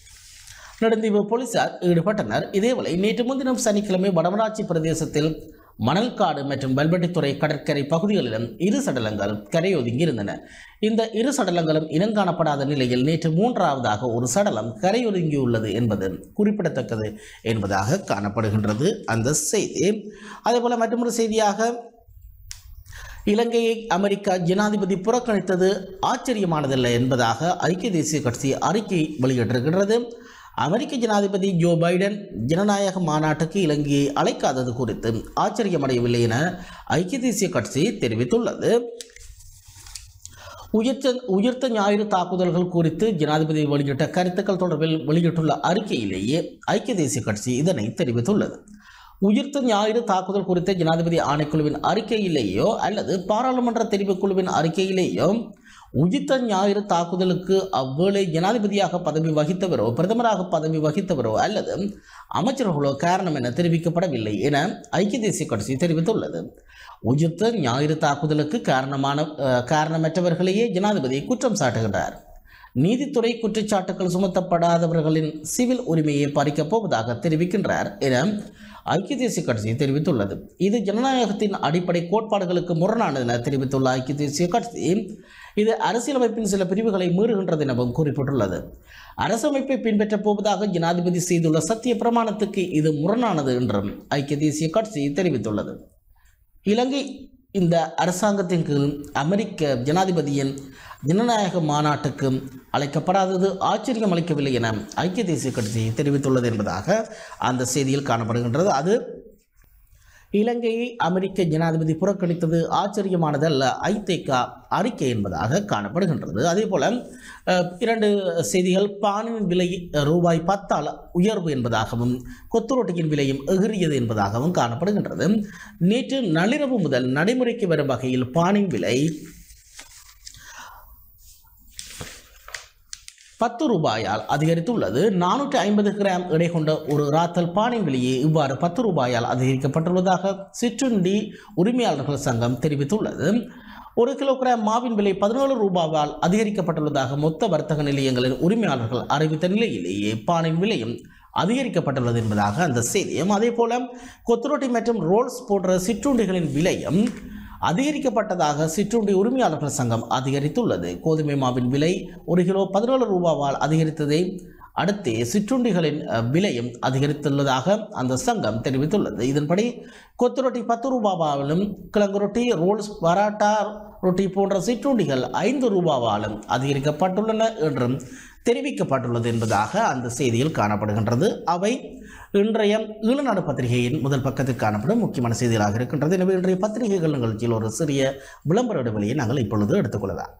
நெடுந்தீவு போலீசார் ஈடுபட்டனர் இதேவேளை நேற்று முன்தினம் சனிக்கிழமை வடமராட்சி பிரதேசத்தில் மணல்காடு மற்றும் வெல்வெட்டித்துறை கடற்கரை பகுதிகளிலும் இரு சடலங்கள் கரையொதுங்கி இருந்தன இந்த இரு சடலங்களும் இனங்காணப்படாத நிலையில் நேற்று மூன்றாவதாக ஒரு சடலம் கரையொதுங்கியுள்ளது என்பது குறிப்பிடத்தக்கது என்பதாக காணப்படுகின்றது அந்த செய்தி அதேபோல மற்றொரு செய்தியாக இலங்கையை அமெரிக்கா ஜனாதிபதி புறக்கணித்தது ஆச்சரியமானதல்ல என்பதாக ஐக்கிய தேசிய கட்சி அறிக்கை வெளியிட்டிருக்கிறது அமெரிக்க ஜனாதிபதி ஜோ பைடன் ஜனநாயக மாநாட்டுக்கு இலங்கையை அழைக்காதது குறித்து ஆச்சரியமடையவில்லை என ஐக்கிய தேசிய கட்சி தெரிவித்துள்ளது உயிர்த்த உயிர்த்த ஞாயிறு தாக்குதல்கள் குறித்து ஜனாதிபதி வெளியிட்ட கருத்துக்கள் தொடர்பில் வெளியிட்டுள்ள அறிக்கையிலேயே ஐக்கிய தேசிய கட்சி இதனை தெரிவித்துள்ளது உயிர்த்த ஞாயிறு தாக்குதல் குறித்த ஜனாதிபதி ஆணைக்குழுவின் அறிக்கையிலேயோ அல்லது பாராளுமன்ற தெரிவுக்குழுவின் அறிக்கையிலேயோ உயிர்த்த ஞாயிறு தாக்குதலுக்கு அவ்வேளை ஜனாதிபதியாக பதவி வகித்தவரோ பிரதமராக பதவி வகித்தவரோ அல்லது அமைச்சர்களோ காரணம் என தெரிவிக்கப்படவில்லை என ஐக்கிய தேசிய கட்சி தெரிவித்துள்ளது உயிர்த்த ஞாயிறு தாக்குதலுக்கு காரணமான அஹ், காரணமற்றவர்களையே ஜனாதிபதி குற்றம் சாட்டுகின்றார் நீதித்துறை குற்றச்சாட்டுகள் சுமத்தப்படாதவர்களின் சிவில் உரிமையை பறிக்கப் போவதாக தெரிவிக்கின்றார் என ஐக்கிய தேசிய கட்சி தெரிவித்துள்ளது இது ஜனநாயகத்தின் அடிப்படை கோட்பாடுகளுக்கு முரணானது என தெரிவித்துள்ள ஐக்கிய தேசிய கட்சி இது அரசியலமைப்பின் சில பிரிவுகளை மீறுகின்றது எனவும் குறிப்பிட்டுள்ளது அரசமைப்பை பின்பற்றப் போவதாக ஜனாதிபதி செய்துள்ள சத்திய பிரமாணத்துக்கு இது முரணானது என்றும் ஐக்கிய தேசிய கட்சி தெரிவித்துள்ளது இலங்கை இந்த அரசாங்கத்தின் கீழ் அமெரிக்க ஜனாதிபதியின் ஜனநாயக மாநாட்டுக்கு அழைக்கப்படாதது ஆச்சரியம் அளிக்கவில்லை என ஐக்கிய தேசிய கட்சி தெரிவித்துள்ளது என்பதாக அந்த செய்தியில் காணப்படுகின்றது அது இலங்கையை அமெரிக்க ஜனாதிபதி புறக்கணித்தது ஆச்சரியமானதல்ல ஐதேகா அறிக்கை என்பதாக காணப்படுகின்றது அதே போல அஹ், இரண்டு செய்திகள் பானின் விலை அஹ், ரூபாய் பத்தால் உயர்வு என்பதாகவும் கொத்துரோட்டியின் விலையும் எகிறியது என்பதாகவும் காணப்படுகின்றது நேற்று நள்ளிரவு முதல் நடைமுறைக்கு வரும் வகையில் பானின் விலை பத்து ரூபாயால் அதிகரித்துள்ளது நானூற்றி ஐம்பது கிராம் எடை கொண்ட ஒரு ராத்தல் பானை விலையே இவ்வாறு பத்து ரூபாயால் அதிகரிக்கப்பட்டுள்ளதாக சிற்றுண்டி உரிமையாளர்கள் சங்கம் தெரிவித்துள்ளது ஒரு கிலோகிராம் மாவின் விலை பதினேழு ரூபாயால் அதிகரிக்கப்பட்டுள்ளதாக மொத்த வர்த்தக நிலையங்களின் உரிமையாளர்கள் அறிவித்த நிலையிலேயே பானின் விலையும் அதிகரிக்கப்பட்டுள்ளது என்பதாக அந்த செய்தியும் அதே போல கொத்துரொட்டி மற்றும் ரோல்ஸ் போன்ற சிற்றுண்டிகளின் விலையும் அதிகரிக்கப்பட்டதாக சிற்றுண்டி உரிமையாளர்கள் சங்கம் அதிகரித்துள்ளது கோதுமை மாவின் விலை ஒரு கிலோ பதினேழு ரூபாவால் அதிகரித்ததை அடுத்து சிற்றுண்டிகளின் அஹ், விலையும் அதிகரித்துள்ளதாக அந்த சங்கம் தெரிவித்துள்ளது இதன்படி கொத்து ரொட்டி பத்து ரூபாவாலும் கிழங்கு ரொட்டி ரோல்ஸ் பராட்டா ரொட்டி போன்ற சிற்றுண்டிகள் ஐந்து ரூபாவாலும் அதிகரிக்கப்பட்டுள்ளன என்றும் தெரிவிக்கப்பட்டுள்ளது என்பதாக அந்த செய்தியில் காணப்படுகின்றது அவை இன்றைய ஈழநாடு பத்திரிகையின் முதல் பக்கத்தில் காணப்படும் முக்கியமான செய்திகளாக இருக்கின்றது எனவே இன்றைய பத்திரிகைகள் நிகழ்ச்சியில் ஒரு சிறிய விளம்பர இடைவெளியை நாங்கள் இப்பொழுது எடுத்துக்கொள்ளலாம்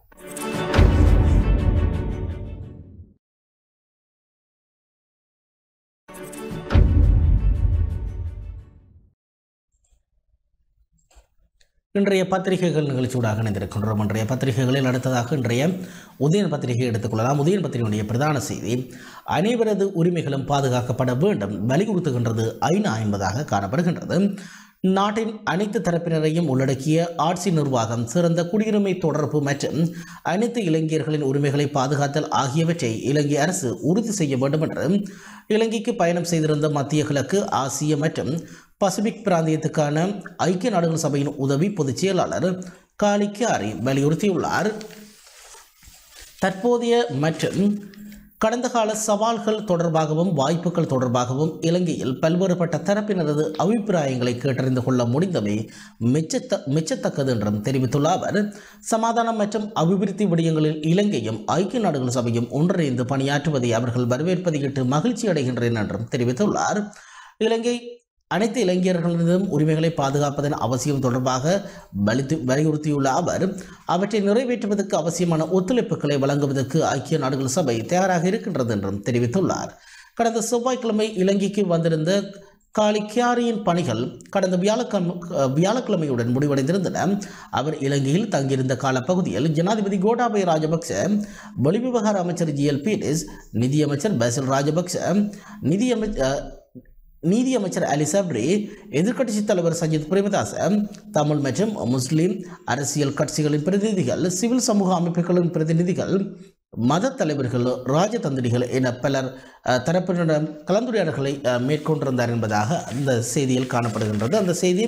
இன்றைய பத்திரிகைகள் நிகழ்ச்சியூடாக இணைந்திருக்கின்றோம் இன்றைய பத்திரிகைகளில் அடுத்ததாக இன்றைய உதயன் பத்திரிகை எடுத்துக்கொள்ளலாம் உதயன் பத்திரிகையுடைய பிரதான செய்தி அனைவரது உரிமைகளும் பாதுகாக்கப்பட வேண்டும் வலியுறுத்துகின்றது ஐநா என்பதாக காணப்படுகின்றது நாட்டின் அனைத்து தரப்பினரையும் உள்ளடக்கிய ஆட்சி நிர்வாகம் சிறந்த குடியுரிமை தொடர்பு மற்றும் அனைத்து இளைஞர்களின் உரிமைகளை பாதுகாத்தல் ஆகியவற்றை இலங்கை அரசு உறுதி செய்ய வேண்டும் என்று இலங்கைக்கு பயணம் செய்திருந்த மத்திய கிழக்கு ஆசிய மற்றும் பசிபிக் பிராந்தியத்துக்கான ஐக்கிய நாடுகள் சபையின் உதவி பொதுச் செயலாளர் காலிக்காரி வலியுறுத்தியுள்ளார் தற்போதைய மற்றும் கடந்த கால சவால்கள் தொடர்பாகவும் வாய்ப்புகள் தொடர்பாகவும் இலங்கையில் பல்வேறுபட்ட தரப்பினரது அபிப்பிராயங்களை கேட்டறிந்து கொள்ள முடிந்தவை மெச்சத்த மெச்சத்தக்கது என்றும் தெரிவித்துள்ள அவர் சமாதானம் மற்றும் அபிவிருத்தி விடயங்களில் இலங்கையும் ஐக்கிய நாடுகள் சபையும் ஒன்றிணைந்து பணியாற்றுவதை அவர்கள் வரவேற்பதையிட்டு மகிழ்ச்சி அடைகின்றேன் என்றும் தெரிவித்துள்ளார் இலங்கை அனைத்து இளைஞர்களிடம் உரிமைகளை பாதுகாப்பதன் அவசியம் தொடர்பாக வலித்து வலியுறுத்தியுள்ள அவர் அவற்றை நிறைவேற்றுவதற்கு அவசியமான ஒத்துழைப்புகளை வழங்குவதற்கு ஐக்கிய நாடுகள் சபை தயாராக இருக்கின்றது என்றும் தெரிவித்துள்ளார் கடந்த செவ்வாய்க்கிழமை இலங்கைக்கு வந்திருந்த காலிக்கியாரியின் பணிகள் கடந்த வியாழக்கிழமை வியாழக்கிழமையுடன் முடிவடைந்திருந்தன அவர் இலங்கையில் தங்கியிருந்த காலப்பகுதியில் ஜனாதிபதி கோட்டாபய ராஜபக்ச வெளிவிவகார அமைச்சர் ஜிஎல் பீரிஸ் நிதியமைச்சர் பேசில் ராஜபக்ச நிதியமைச்சர் நீதியமைச்சர் அலி சப்ரி எதிர்க்கட்சித் தலைவர் சஜித் பிரேமதாச தமிழ் மற்றும் முஸ்லிம் அரசியல் கட்சிகளின் பிரதிநிதிகள் சிவில் சமூக அமைப்புகளின் பிரதிநிதிகள் மத தலைவர்கள் ராஜதந்திரிகள் என பலர் அஹ், தரப்பினரிடம் கலந்துரையாடல்களை அஹ், மேற்கொண்டிருந்தார் என்பதாக அந்த செய்தியில் காணப்படுகின்றது அந்த செய்தி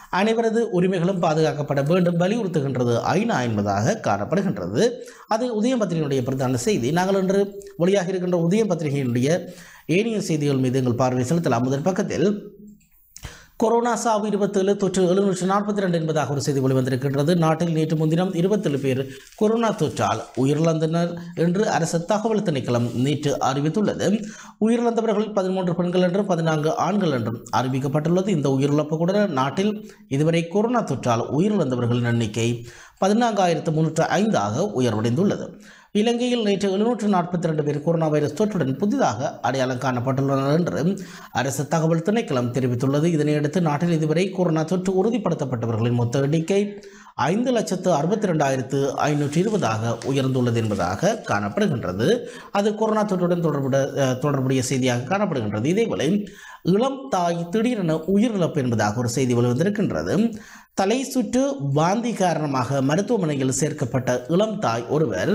அனைவரது உரிமைகளும் பாதுகாக்கப்பட வேண்டும் வலியுறுத்துகின்றது ஐநா என்பதாக காணப்படுகின்றது அது உதயம் பத்திரிகையினுடைய பிரதான செய்தி நாங்கள் இன்று வெளியாக இருக்கின்ற உதயம் பத்திரிகையினுடைய ஏனைய செய்திகள் மீது எங்கள் பார்வை செலுத்தலாம் முதல் பக்கத்தில் கொரோனா சாவு இருபத்தேழு தொற்று எழுநூற்று நாற்பத்தி ரெண்டு என்பதாக ஒரு செய்தி வெளிவந்திருக்கின்றது நாட்டில் நேற்று முன்தினம் இருபத்தேழு பேர் கொரோனா தொற்றால் உயிரிழந்தனர் என்று அரசு தகவல் திணைக்களம் நேற்று அறிவித்துள்ளது உயிரிழந்தவர்களில் பதிமூன்று பெண்கள் என்றும் பதினான்கு ஆண்கள் என்றும் அறிவிக்கப்பட்டுள்ளது இந்த உயிரிழப்புடன் நாட்டில் இதுவரை கொரோனா தொற்றால் உயிரிழந்தவர்களின் எண்ணிக்கை பதினான்காயிரத்து முன்னூற்று ஐந்தாக உயர்வடைந்துள்ளது இலங்கையில் நேற்று எழுநூற்று நாற்பத்தி ரெண்டு பேர் கொரோனா வைரஸ் தொற்றுடன் புதிதாக அடையாளம் காணப்பட்டுள்ளனர் என்று அரசு தகவல் திணைக்களம் தெரிவித்துள்ளது இதனையடுத்து நாட்டில் இதுவரை கொரோனா தொற்று உறுதிப்படுத்தப்பட்டவர்களின் மொத்த எண்ணிக்கை ஐந்து லட்சத்து அறுபத்தி ரெண்டாயிரத்து ஐநூற்றி இருபதாக உயர்ந்துள்ளது என்பதாக காணப்படுகின்றது அது கொரோனா தொற்றுடன் தொடர்புட அஹ், தொடர்புடைய செய்தியாக காணப்படுகின்றது இதேவேளை இளம் தாய் திடீரென உயிரிழப்பு என்பதாக ஒரு செய்தி வெளிவந்திருக்கின்றது தலை சுற்று வாந்தி காரணமாக மருத்துவமனையில் சேர்க்கப்பட்ட இளம் தாய் ஒருவர்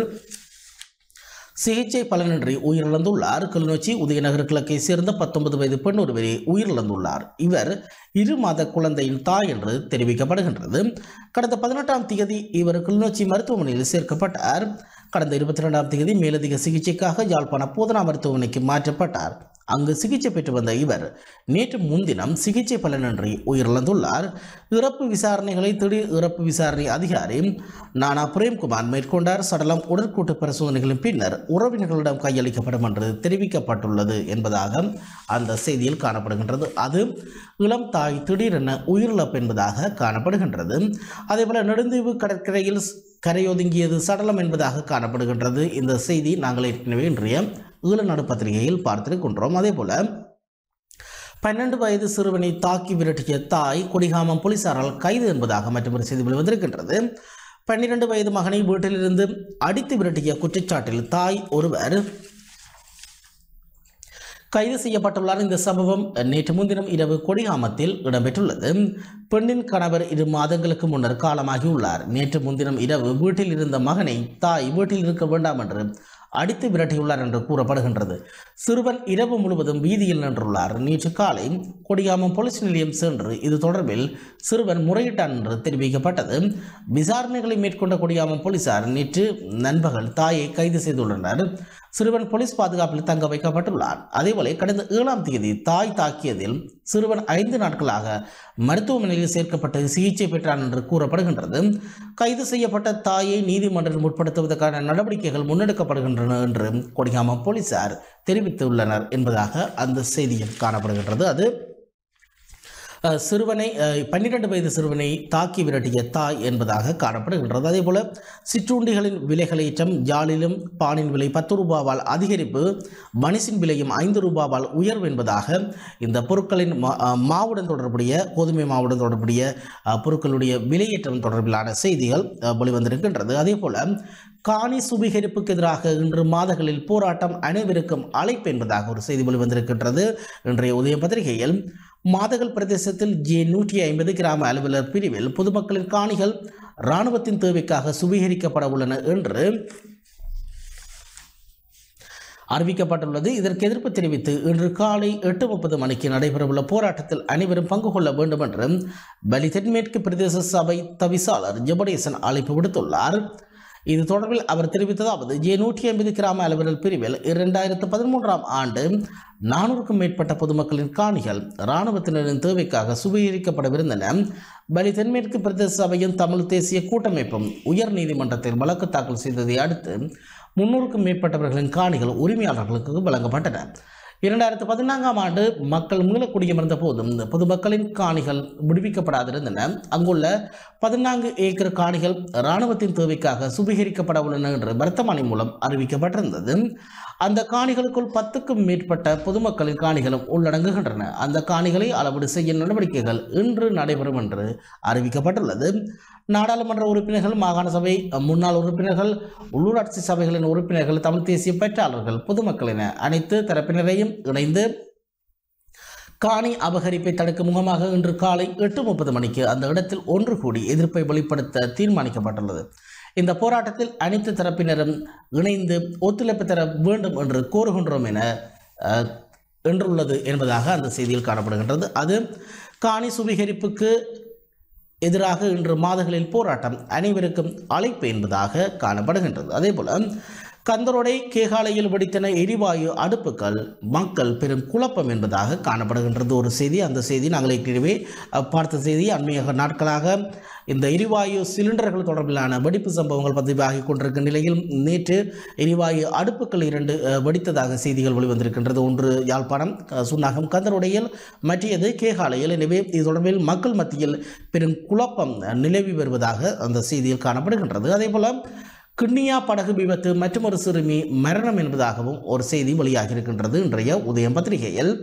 சிகிச்சை பலனின்றி உயிரிழந்துள்ளார் கிளிநொச்சி உதயநகர் கிழக்கை சேர்ந்த பத்தொன்பது வயது பெண் ஒருவரே உயிரிழந்துள்ளார் இவர் இரு மாத குழந்தையின் தாய் என்று தெரிவிக்கப்படுகின்றது கடந்த பதினெட்டாம் தேதி இவர் கிளிநொச்சி மருத்துவமனையில் சேர்க்கப்பட்டார் கடந்த இருபத்தி ரெண்டாம் தேதி மேலதிக சிகிச்சைக்காக யாழ்ப்பாண போதனா மருத்துவமனைக்கு மாற்றப்பட்டார் அங்கு சிகிச்சை பெற்று வந்த இவர் நேற்று முன்தினம் சிகிச்சை பலனின்றி உயிரிழந்துள்ளார் இறப்பு விசாரணைகளை திடீர் இறப்பு விசாரணை அதிகாரி நானா பிரேம்குமார் மேற்கொண்டார் சடலம் உடற்கூட்டு பரிசோதனைகளின் பின்னர் உறவினர்களிடம் கையளிக்கப்படும் என்று தெரிவிக்கப்பட்டுள்ளது என்பதாக அந்த செய்தியில் காணப்படுகின்றது அது இளம் தாய் திடீரென உயிரிழப்பு என்பதாக காணப்படுகின்றது அதேபோல நெடுந்தீவு கடற்கரையில் கரையொதுங்கியது சடலம் என்பதாக காணப்படுகின்றது இந்த செய்தி நாங்கள் ஏற்கனவே இன்றைய ஈழநாடு பத்திரிகையில் பார்த்திருக்கின்றோம் அதே போல பன்னெண்டு வயது சிறுவனை தாக்கி விரட்டிய தாய் கொடிகாமம் போலீசாரால் கைது என்பதாக மற்றொரு செய்தி வெளிவந்திருக்கின்றது பன்னிரண்டு வயது மகனை வீட்டிலிருந்து அடித்து விரட்டிய குற்றச்சாட்டில் தாய் ஒருவர் கைது செய்யப்பட்டுள்ளார் இந்த சம்பவம் நேற்று முன்தினம் இரவு கொடிகாமத்தில் இடம்பெற்றுள்ளது பெண்ணின் கணவர் இரு மாதங்களுக்கு முன்னர் காலமாகியுள்ளார் நேற்று முன்தினம் இரவு வீட்டில் இருந்த மகனை தாய் வீட்டில் இருக்க வேண்டாம் என்று அடித்து விரட்டியுள்ளார் என்று கூறப்படுகின்றது சிறுவன் இரவு முழுவதும் வீதியில் நின்றுள்ளார் நேற்று காலை கொடியாமம் போலீஸ் நிலையம் சென்று இது தொடர்பில் சிறுவன் முறையிட்டான் என்று தெரிவிக்கப்பட்டது விசாரணைகளை மேற்கொண்ட கொடியாமம் போலீசார் நேற்று நண்பகல் தாயை கைது செய்துள்ளனர் சிறுவன் போலீஸ் பாதுகாப்பில் தங்க வைக்கப்பட்டுள்ளார் அதேபோல கடந்த ஏழாம் தேதி தாய் தாக்கியதில் சிறுவன் ஐந்து நாட்களாக மருத்துவமனையில் சேர்க்கப்பட்டு சிகிச்சை பெற்றான் என்று கூறப்படுகின்றது கைது செய்யப்பட்ட தாயை நீதிமன்றத்தில் முற்படுத்துவதற்கான நடவடிக்கைகள் முன்னெடுக்கப்படுகின்றன என்று கொடிகாமம் போலீசார் தெரிவித்துள்ளனர் என்பதாக அந்த செய்தியில் காணப்படுகின்றது அது அஹ், சிறுவனை அஹ், பன்னிரண்டு வயது சிறுவனை தாக்கி விரட்டிய தாய் என்பதாக காணப்படுகின்றது அதேபோல சிற்றுண்டிகளின் விலைகளேற்றம் ஜாலிலும் பானின் விலை பத்து ரூபாவால் அதிகரிப்பு மணிசின் விலையும் ஐந்து ரூபாவால் உயர்வு என்பதாக இந்த பொருட்களின் மா- அஹ், மாவுடன் தொடர்புடைய கோதுமை மாவுடன் தொடர்புடைய அஹ், பொருட்களுடைய விலையேற்றம் தொடர்பிலான செய்திகள் அஹ், வெளிவந்திருக்கின்றது அதேபோல காணி சுபீகரிப்புக்கு எதிராக இன்று மாதங்களில் போராட்டம் அனைவருக்கும் அழைப்பு என்பதாக ஒரு செய்தி வெளிவந்திருக்கின்றது இன்றைய உதய பத்திரிகையில் மாதகள் பிரதேசத்தில் ஜே நூற்றி ஐம்பது கிராம அலுவலர் பிரிவில் பொதுமக்களின் காணிகள் இராணுவத்தின் தேவைக்காக சுபீகரிக்கப்பட உள்ளன என்று அறிவிக்கப்பட்டுள்ளது இதற்கு எதிர்ப்பு தெரிவித்து இன்று காலை எட்டு முப்பது மணிக்கு நடைபெறவுள்ள போராட்டத்தில் அனைவரும் பங்கு கொள்ள வேண்டும் என்று பலி தென்மேற்கு பிரதேச சபை தவிசாளர் ஜெபடேசன் அழைப்பு விடுத்துள்ளார் இது தொடர்பில் அவர் தெரிவித்ததாவது ஜே நூற்றி ஐம்பது கிராம அலுவலர் பிரிவில் இரண்டாயிரத்து பதிமூன்றாம் ஆண்டு நானூறுக்கும் மேற்பட்ட பொதுமக்களின் காணிகள் இராணுவத்தினரின் தேவைக்காக சுவீகரிக்கப்படவிருந்தன பலி தென்மேற்கு பிரதேச சபையும் தமிழ் தேசிய கூட்டமைப்பும் உயர் நீதிமன்றத்தில் வழக்கு தாக்கல் செய்ததை அடுத்து முன்னூறுக்கும் மேற்பட்டவர்களின் காணிகள் உரிமையாளர்களுக்கு வழங்கப்பட்டன இரண்டாயிரத்து பதினான்காம் ஆண்டு மக்கள் மீளக்குடியமர்ந்த போதும் இந்த பொதுமக்களின் காணிகள் விடுவிக்கப்படாதிருந்தன அங்குள்ள பதினான்கு ஏக்கர் காணிகள் இராணுவத்தின் தேவைக்காக சுபீகரிக்கப்பட உள்ளன என்று வர்த்தமானி மூலம் அறிவிக்கப்பட்டிருந்தது அந்த காணிகளுக்குள் பத்துக்கும் மேற்பட்ட பொதுமக்களின் காணிகளும் உள்ளடங்குகின்றன அந்த காணிகளை அளவீடு செய்ய நடவடிக்கைகள் இன்று நடைபெறும் என்று அறிவிக்கப்பட்டுள்ளது நாடாளுமன்ற உறுப்பினர்கள் மாகாண சபை முன்னாள் உறுப்பினர்கள் உள்ளூராட்சி சபைகளின் உறுப்பினர்கள் தமிழ் தேசிய பெற்றாளர்கள் பொதுமக்கள் என அனைத்து தரப்பினரையும் இணைந்து காணி அபகரிப்பை தடுக்கும் முகமாக இன்று காலை எட்டு முப்பது மணிக்கு அந்த இடத்தில் ஒன்று கூடி எதிர்ப்பை வெளிப்படுத்த தீர்மானிக்கப்பட்டுள்ளது இந்த போராட்டத்தில் அனைத்து தரப்பினரும் இணைந்து ஒத்துழைப்பு தர வேண்டும் என்று கோருகின்றோம் என அஹ், என்றுள்ளது என்பதாக அந்த செய்தியில் காணப்படுகின்றது அது காணி சுவீகரிப்புக்கு எதிராக இன்று மாதங்களில் போராட்டம் அனைவருக்கும் அழைப்பு என்பதாக காணப்படுகின்றது அதேபோல கந்தரோடை கேகாலையில் வெடித்தன எரிவாயு அடுப்புகள் மக்கள் பெரும் குழப்பம் என்பதாக காணப்படுகின்றது ஒரு செய்தி அந்த செய்தி நாங்கள் ஏற்கனவே அஹ், பார்த்த செய்தி அண்மைய நாட்களாக இந்த எரிவாயு சிலிண்டர்கள் தொடர்பிலான வெடிப்பு சம்பவங்கள் பதிவாகி கொண்டிருக்கும் நிலையில் நேற்று எரிவாயு அடுப்புகள் இரண்டு அஹ், வெடித்ததாக செய்திகள் வெளிவந்திருக்கின்றது ஒன்று யாழ்ப்பாணம் அஹ், சுன்னாகம் கந்தருடையில் மற்றையது கேகாலையில் எனவே இது தொடர்பில் மக்கள் மத்தியில் பெரும் குழப்பம் அஹ், நிலவி வருவதாக அந்த செய்தியில் காணப்படுகின்றது அதேபோல கிண்ணியா படகு விபத்து மற்றொரு சிறுமி மரணம் என்பதாகவும் ஒரு செய்தி வெளியாகி இருக்கின்றது இன்றைய உதயம் பத்திரிகையில்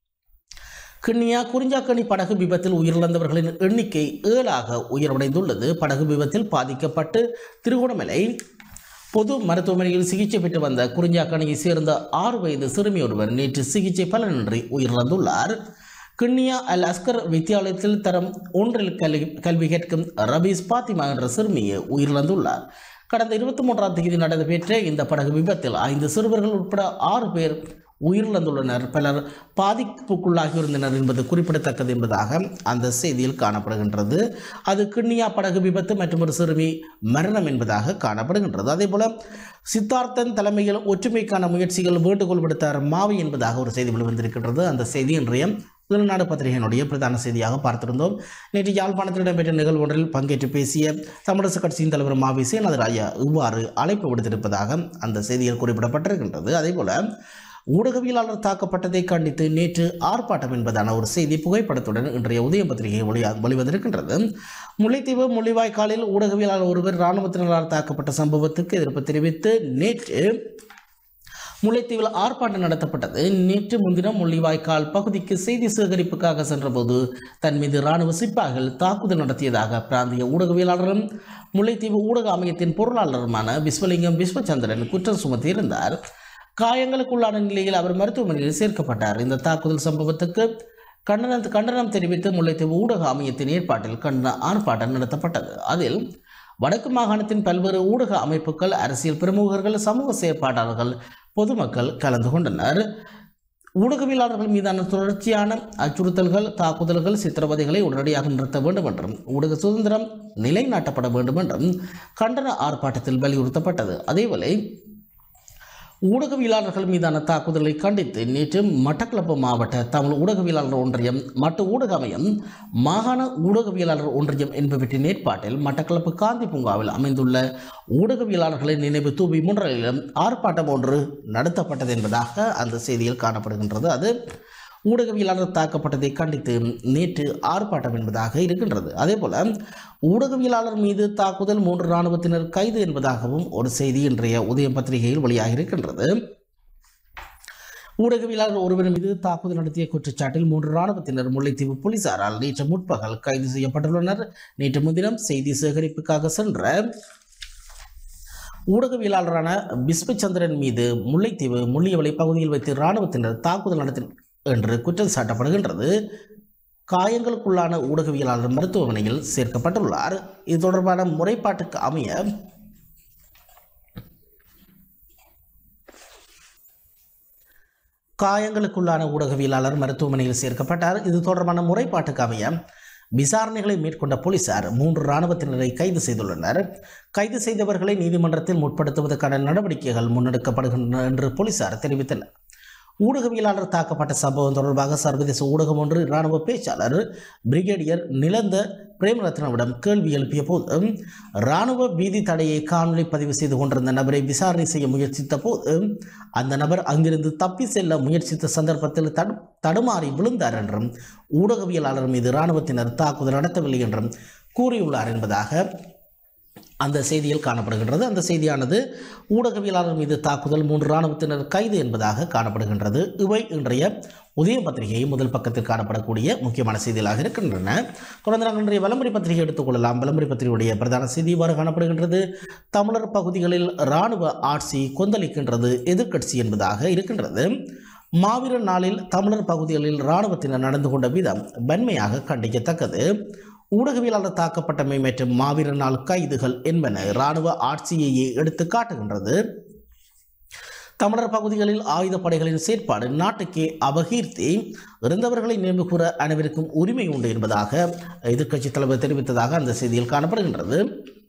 கிண்ணியா குறிஞ்சாக்கணி படகு விபத்தில் உயிரிழந்தவர்களின் எண்ணிக்கை ஏழாக உயர்வடைந்துள்ளது படகு விபத்தில் பாதிக்கப்பட்டு திருகோணமலை பொது மருத்துவமனையில் சிகிச்சை பெற்று வந்த குறிஞ்சாக்கணியைச் சேர்ந்த ஆறு வயது சிறுமி ஒருவர் நேற்று சிகிச்சை பலனின்றி உயிரிழந்துள்ளார் கிண்ணியா அல் அஸ்கர் வித்தியாலயத்தில் தரம் ஒன்றில் கல்வி கல்வி கேட்கும் ரபீஸ் பாத்திமா என்ற சிறுமியை உயிரிழந்துள்ளார் கடந்த இருபத்தி மூன்றாம் தேதி நடைபெற்ற இந்த படகு விபத்தில் ஐந்து சிறுவர்கள் உட்பட ஆறு பேர் உயிரிழந்துள்ளனர் பலர் பாதிப்புக்குள்ளாகியிருந்தனர் என்பது குறிப்பிடத்தக்கது என்பதாக அந்த செய்தியில் காணப்படுகின்றது அது கிண்ணியா படகு விபத்து மற்றும் ஒரு சிறுமி மரணம் என்பதாக காணப்படுகின்றது அதேபோல சித்தார்த்தன் தலைமையில் ஒற்றுமைக்கான முயற்சிகள் வேண்டுகோள் விடுத்தார் மாவி என்பதாக ஒரு செய்தி வெளிவந்திருக்கின்றது அந்த செய்தி இன்றைய திருநாடு பத்திரிகையினுடைய பிரதான செய்தியாக பார்த்திருந்தோம் நேற்று யாழ்ப்பாணத்தில் இடம்பெற்ற நிகழ்வு ஒன்றில் பங்கேற்று பேசிய தமிழரசு கட்சியின் தலைவர் மாவி சேனதராயா இவ்வாறு அழைப்பு விடுத்திருப்பதாக அந்த செய்தியில் குறிப்பிடப்பட்டிருக்கின்றது அதேபோல ஊடகவியலாளர் தாக்கப்பட்டதை கண்டித்து நேற்று ஆர்ப்பாட்டம் என்பதான ஒரு செய்தி புகைப்படத்துடன் இன்றைய உதயம் பத்திரிகை வெளியா வெளிவந்திருக்கின்றது முல்லைத்தீவு முள்ளிவாய்க்காலில் ஊடகவியலாளர் ஒருவர் இராணுவத்தினரால் தாக்கப்பட்ட சம்பவத்துக்கு எதிர்ப்பு தெரிவித்து நேற்று முல்லைத்தீவில் ஆர்ப்பாட்டம் நடத்தப்பட்டது நேற்று முன்தினம் முள்ளிவாய்க்கால் பகுதிக்கு செய்தி சேகரிப்புக்காக சென்றபோது தன் மீது இராணுவ சிப்பாய்கள் தாக்குதல் நடத்தியதாக பிராந்திய ஊடகவியலாளரும் முல்லைத்தீவு ஊடக அமையத்தின் பொருளாளருமான விஸ்வலிங்கம் விஸ்வச்சந்திரன் குற்றம் சுமத்தியிருந்தார் காயங்களுக்குள்ளான நிலையில் அவர் மருத்துவமனையில் சேர்க்கப்பட்டார் இந்த தாக்குதல் சம்பவத்துக்கு கண்டனம் கண்டனம் தெரிவித்து முல்லைத்தீவு ஊடக அமையத்தின் ஏற்பாட்டில் கண்டன ஆர்ப்பாட்டம் நடத்தப்பட்டது அதில் வடக்கு மாகாணத்தின் பல்வேறு ஊடக அமைப்புகள் அரசியல் பிரமுகர்கள் சமூக செயற்பாட்டாளர்கள் பொதுமக்கள் கலந்து கொண்டனர் ஊடகவியலாளர்கள் மீதான தொடர்ச்சியான அச்சுறுத்தல்கள் தாக்குதல்கள் சித்திரவதைகளை உடனடியாக நிறுத்த வேண்டும் என்றும் ஊடக சுதந்திரம் நிலைநாட்டப்பட வேண்டும் என்றும் கண்டன ஆர்ப்பாட்டத்தில் வலியுறுத்தப்பட்டது அதேவேளை ஊடகவியலாளர்கள் மீதான தாக்குதலை கண்டித்து நேற்று மட்டக்களப்பு மாவட்ட தமிழ் ஊடகவியலாளர் ஒன்றியம் மட்டு ஊடக அமையம் மாகாண ஊடகவியலாளர் ஒன்றியம் என்பவற்றின் ஏற்பாட்டில் மட்டக்களப்பு காந்தி பூங்காவில் அமைந்துள்ள ஊடகவியலாளர்களின் நினைவு தூவி முன்றலிலும் ஆர்ப்பாட்டம் ஒன்று நடத்தப்பட்டது என்பதாக அந்த செய்தியில் காணப்படுகின்றது அது ஊடகவியலாளர் தாக்கப்பட்டதை கண்டித்து நேற்று ஆர்ப்பாட்டம் என்பதாக இருக்கின்றது அதேபோல ஊடகவியலாளர் மீது தாக்குதல் மூன்று இராணுவத்தினர் கைது என்பதாகவும் ஒரு செய்தி இன்றைய உதயம் பத்திரிகையில் வெளியாகி இருக்கின்றது ஊடகவியலாளர் ஒருவர் மீது தாக்குதல் நடத்திய குற்றச்சாட்டில் மூன்று இராணுவத்தினர் முல்லைத்தீவு போலீசாரால் நேற்று முற்பகல் கைது செய்யப்பட்டுள்ளனர் நேற்று முன்தினம் செய்தி சேகரிப்புக்காக சென்ற ஊடகவியலாளரான பிஸ்வச்சந்திரன் மீது முல்லைத்தீவு முள்ளியவளை பகுதியில் வைத்து இராணுவத்தினர் தாக்குதல் நடத்தி என்று குற்றம் சாட்டப்படுகின்றது காயங்களுக்குள்ளான ஊடகவியலாளர் மருத்துவமனையில் சேர்க்கப்பட்டுள்ளார் இது தொடர்பான முறைப்பாட்டுக்கு அமைய காயங்களுக்குள்ளான ஊடகவியலாளர் மருத்துவமனையில் சேர்க்கப்பட்டார் இது தொடர்பான முறைப்பாட்டுக்கு அமைய விசாரணைகளை மேற்கொண்ட போலீசார் மூன்று இராணுவத்தினரை கைது செய்துள்ளனர் கைது செய்தவர்களை நீதிமன்றத்தில் முற்படுத்துவதற்கான நடவடிக்கைகள் முன்னெடுக்கப்படுகின்றன என்று போலீசார் தெரிவித்தனர் ஊடகவியலாளர் தாக்கப்பட்ட சம்பவம் தொடர்பாக சர்வதேச ஊடகம் ஒன்று இராணுவ பேச்சாளர் பிரிகேடியர் நிலந்த பிரேமரத்னவிடம் கேள்வி எழுப்பிய போது இராணுவ வீதி தடையை காணொலி பதிவு செய்து கொண்டிருந்த நபரை விசாரணை செய்ய முயற்சித்த போது அந்த நபர் அங்கிருந்து தப்பி செல்ல முயற்சித்த சந்தர்ப்பத்தில் தடு தடுமாறி விழுந்தார் என்றும் ஊடகவியலாளர் மீது இராணுவத்தினர் தாக்குதல் நடத்தவில்லை என்றும் கூறியுள்ளார் என்பதாக அந்த செய்தியில் காணப்படுகின்றது அந்த செய்தியானது ஊடகவியலாளர் மீது தாக்குதல் மூன்று இராணுவத்தினர் கைது என்பதாக காணப்படுகின்றது இவை இன்றைய உதய பத்திரிகை முதல் பக்கத்தில் காணப்படக்கூடிய முக்கியமான செய்திகளாக இருக்கின்றன தொடர்ந்து நாங்கள் இன்றைய வலமுறை பத்திரிகை எடுத்துக்கொள்ளலாம் வலமுறை பத்திரிகையுடைய பிரதான செய்தி இவ்வாறு காணப்படுகின்றது தமிழர் பகுதிகளில் இராணுவ ஆட்சி கொந்தளிக்கின்றது எதிர்க்கட்சி என்பதாக இருக்கின்றது மாவீரர் நாளில் தமிழர் பகுதிகளில் இராணுவத்தினர் நடந்து கொண்ட விதம் வன்மையாக கண்டிக்கத்தக்கது ஊடகவியலாளர் தாக்கப்பட்டமை மற்றும் மாவீரர் நாள் கைதுகள் என்பன இராணுவ ஆட்சியையே எடுத்து காட்டுகின்றது தமிழர் பகுதிகளில் ஆயுதப்படைகளின் செயற்பாடு நாட்டுக்கே அபகீர்த்தி இறந்தவர்களை நினைவு கூற அனைவருக்கும் உரிமை உண்டு என்பதாக எதிர்க்கட்சித் தலைவர் தெரிவித்ததாக அந்த செய்தியில் காணப்படுகின்றது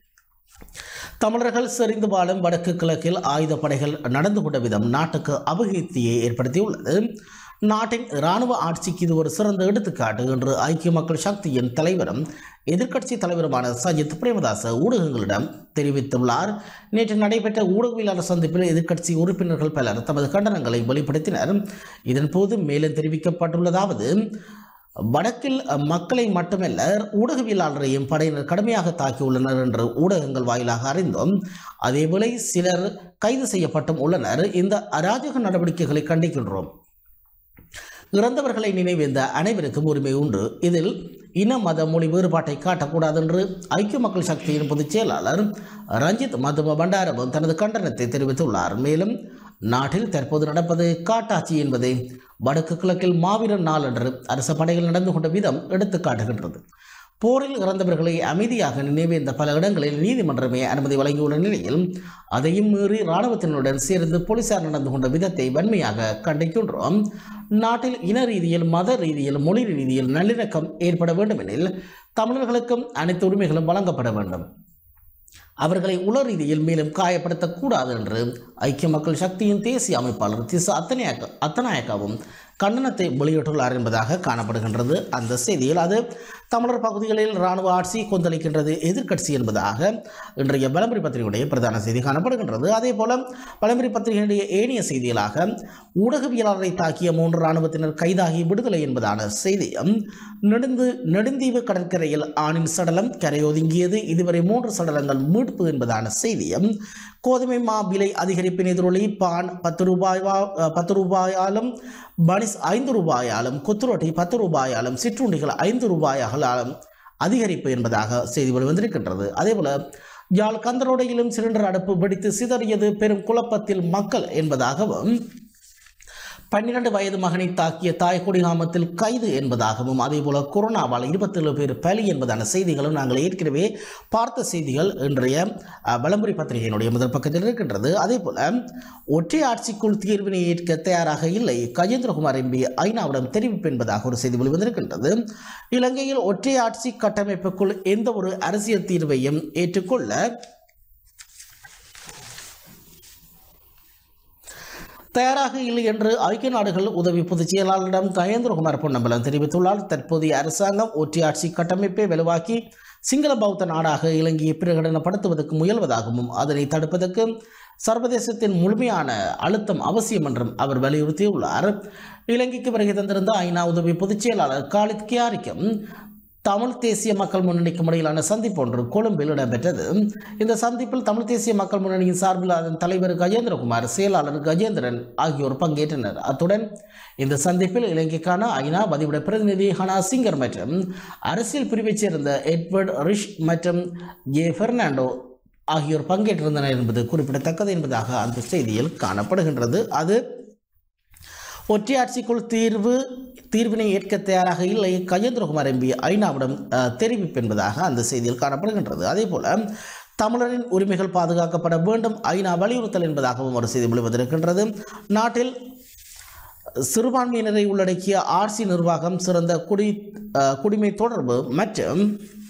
தமிழர்கள் செறிந்து வாழும் வடக்கு கிழக்கில் ஆயுதப்படைகள் நடந்து கொண்ட விதம் நாட்டுக்கு அபகீர்த்தியை ஏற்படுத்தியுள்ளது நாட்டின் இராணுவ ஆட்சிக்கு இது ஒரு சிறந்த எடுத்துக்காட்டு என்று ஐக்கிய மக்கள் சக்தியின் தலைவரும் எதிர்க்கட்சி தலைவருமான சஜித் பிரேமதாச ஊடகங்களிடம் தெரிவித்துள்ளார் நேற்று நடைபெற்ற ஊடகவியலாளர் சந்திப்பில் எதிர்க்கட்சி உறுப்பினர்கள் பலர் தமது கண்டனங்களை வெளிப்படுத்தினர் இதன்போது மேலும் தெரிவிக்கப்பட்டுள்ளதாவது வடக்கில் மக்களை மட்டுமல்ல ஊடகவியலாளரையும் படையினர் கடுமையாக தாக்கியுள்ளனர் என்று ஊடகங்கள் வாயிலாக அறிந்தோம் அதேவேளை சிலர் கைது செய்யப்பட்டும் உள்ளனர் இந்த அராஜக நடவடிக்கைகளை கண்டிக்கின்றோம் இறந்தவர்களை நினைவேந்த அனைவருக்கும் உரிமை உண்டு இதில் இன மத மொழி வேறுபாட்டை காட்டக்கூடாது என்று ஐக்கிய மக்கள் சக்தியின் பொதுச் செயலாளர் ரஞ்சித் மதும பண்டாரவும் தனது கண்டனத்தை தெரிவித்துள்ளார் மேலும் நாட்டில் தற்போது நடப்பது காட்டாட்சி என்பதை வடக்கு கிழக்கில் மாவீரர் நாள் என்று அரச படைகள் நடந்து கொண்ட விதம் எடுத்து காட்டுகின்றது போரில் இறந்தவர்களை அமைதியாக நினைவேந்த பல இடங்களில் நீதிமன்றமே அனுமதி வழங்கியுள்ள நிலையில் அதையும் மீறி இராணுவத்தினருடன் சேர்ந்து போலீசார் நடந்து கொண்ட விதத்தை வன்மையாக கண்டிக்கின்றோம் நாட்டில் இன ரீதியில் மத ரீதியில் மொழி ரீதியில் நல்லிணக்கம் ஏற்பட வேண்டுமெனில் தமிழர்களுக்கும் அனைத்து உரிமைகளும் வழங்கப்பட வேண்டும் அவர்களை உள ரீதியில் மேலும் காயப்படுத்தக்கூடாது என்று ஐக்கிய மக்கள் சக்தியின் தேசிய அமைப்பாளர் திசா அத்தனையாக்க அத்தநாயக்காவும் கண்டனத்தை வெளியிட்டுள்ளார் என்பதாக காணப்படுகின்றது அந்த செய்தியில் அது தமிழர் பகுதிகளில் இராணுவ ஆட்சி கொந்தளிக்கின்றது எதிர்க்கட்சி என்பதாக இன்றைய பலம்பரி பத்திரிகையுடைய பிரதான செய்தி காணப்படுகின்றது அதே போல பலம்பரி பத்திரிகையுடைய ஏனைய செய்திகளாக ஊடகவியலாளரை தாக்கிய மூன்று இராணுவத்தினர் கைதாகி விடுதலை என்பதான செய்தியும் நெடுந்து நெடுந்தீவு கடற்கரையில் ஆணின் சடலம் கரையொதுங்கியது இதுவரை மூன்று சடலங்கள் மீட்பு என்பதான செய்தியும் கோதுமை மா விலை அதிகரிப்பின் எதிரொலி பான் பத்து ரூபாய் பத்து ரூபாயாலும் பனிஸ் ஐந்து ரூபாயாலும் கொத்துரொட்டி பத்து ரூபாயாலும் சிற்றுண்டிகள் ஐந்து ரூபாயாலும் அதிகரிப்பு என்பதாக செய்தி வெளிவந்திருக்கின்றது அதேபோல யாழ் கந்தரோடையிலும் சிலிண்டர் அடுப்பு வெடித்து சிதறியது பெரும் குழப்பத்தில் மக்கள் என்பதாகவும் பன்னிரண்டு வயது மகனை தாக்கிய தாய் குடிகாமத்தில் கைது என்பதாகவும் அதேபோல கொரோனாவால் இருபத்தேழு பேர் பலி என்பதான செய்திகளும் நாங்கள் ஏற்கனவே பார்த்த செய்திகள் இன்றைய அஹ், வலம்புரி பத்திரிகையினுடைய முதல் பக்கத்தில் இருக்கின்றது அதே போல ஒற்றை ஆட்சிக்குள் தீர்வினை ஏற்க தயாராக இல்லை கஜேந்திரகுமார் எம்பி ஐநாவிடம் தெரிவிப்பு என்பதாக ஒரு செய்தி வெளிவந்திருக்கின்றது இலங்கையில் ஒற்றை ஆட்சி கட்டமைப்புக்குள் எந்த ஒரு அரசியல் தீர்வையும் ஏற்றுக்கொள்ள தயாராக இல்லை என்று ஐக்கிய நாடுகள் உதவி பொதுச் செயலாளரிடம் கயேந்திரகுமார் பொன்னம்பலம் தெரிவித்துள்ளார் தற்போதைய அரசாங்கம் ஒற்றையாட்சி கட்டமைப்பை வலுவாக்கி சிங்கள பௌத்த நாடாக இலங்கையை பிரகடனப்படுத்துவதற்கு முயல்வதாகவும் அதனை தடுப்பதற்கு சர்வதேசத்தின் முழுமையான அழுத்தம் அவசியம் என்றும் அவர் வலியுறுத்தியுள்ளார் இலங்கைக்கு வருகை தந்திருந்த ஐநா உதவி பொதுச் செயலாளர் காலித் கியாரிக்கும் தமிழ் தேசிய மக்கள் முன்னணிக்கும் இடையிலான சந்திப்பு ஒன்று கொழும்பில் இடம்பெற்றது இந்த சந்திப்பில் தமிழ் தேசிய மக்கள் முன்னணியின் சார்பில் அதன் தலைவர் கஜேந்திரகுமார் செயலாளர் கஜேந்திரன் ஆகியோர் பங்கேற்றனர் அத்துடன் இந்த சந்திப்பில் இலங்கைக்கான ஐநா வதிவிட பிரதிநிதி ஹனா சிங்கர் மற்றும் அரசியல் பிரிவைச் சேர்ந்த எட்வர்ட் ரிஷ் மற்றும் ஜே பெர்னாண்டோ ஆகியோர் பங்கேற்றிருந்தனர் என்பது குறிப்பிடத்தக்கது என்பதாக அந்த செய்தியில் காணப்படுகின்றது அது ஒற்றையாட்சிக்குள் தீர்வு தீர்வினை ஏற்க தயாராக இல்லை கஜேந்திரகுமார் எம்பி ஐநாவிடம் அஹ், தெரிவிப்பு என்பதாக அந்த செய்தியில் காணப்படுகின்றது அதே போல தமிழரின் உரிமைகள் பாதுகாக்கப்பட வேண்டும் ஐநா வலியுறுத்தல் என்பதாகவும் ஒரு செய்தி வெளிவந்திருக்கின்றது நாட்டில் சிறுபான்மையினரை உள்ளடக்கிய ஆர்சி நிர்வாகம் சிறந்த குடி அஹ், குடிமை தொடர்பு மற்றும்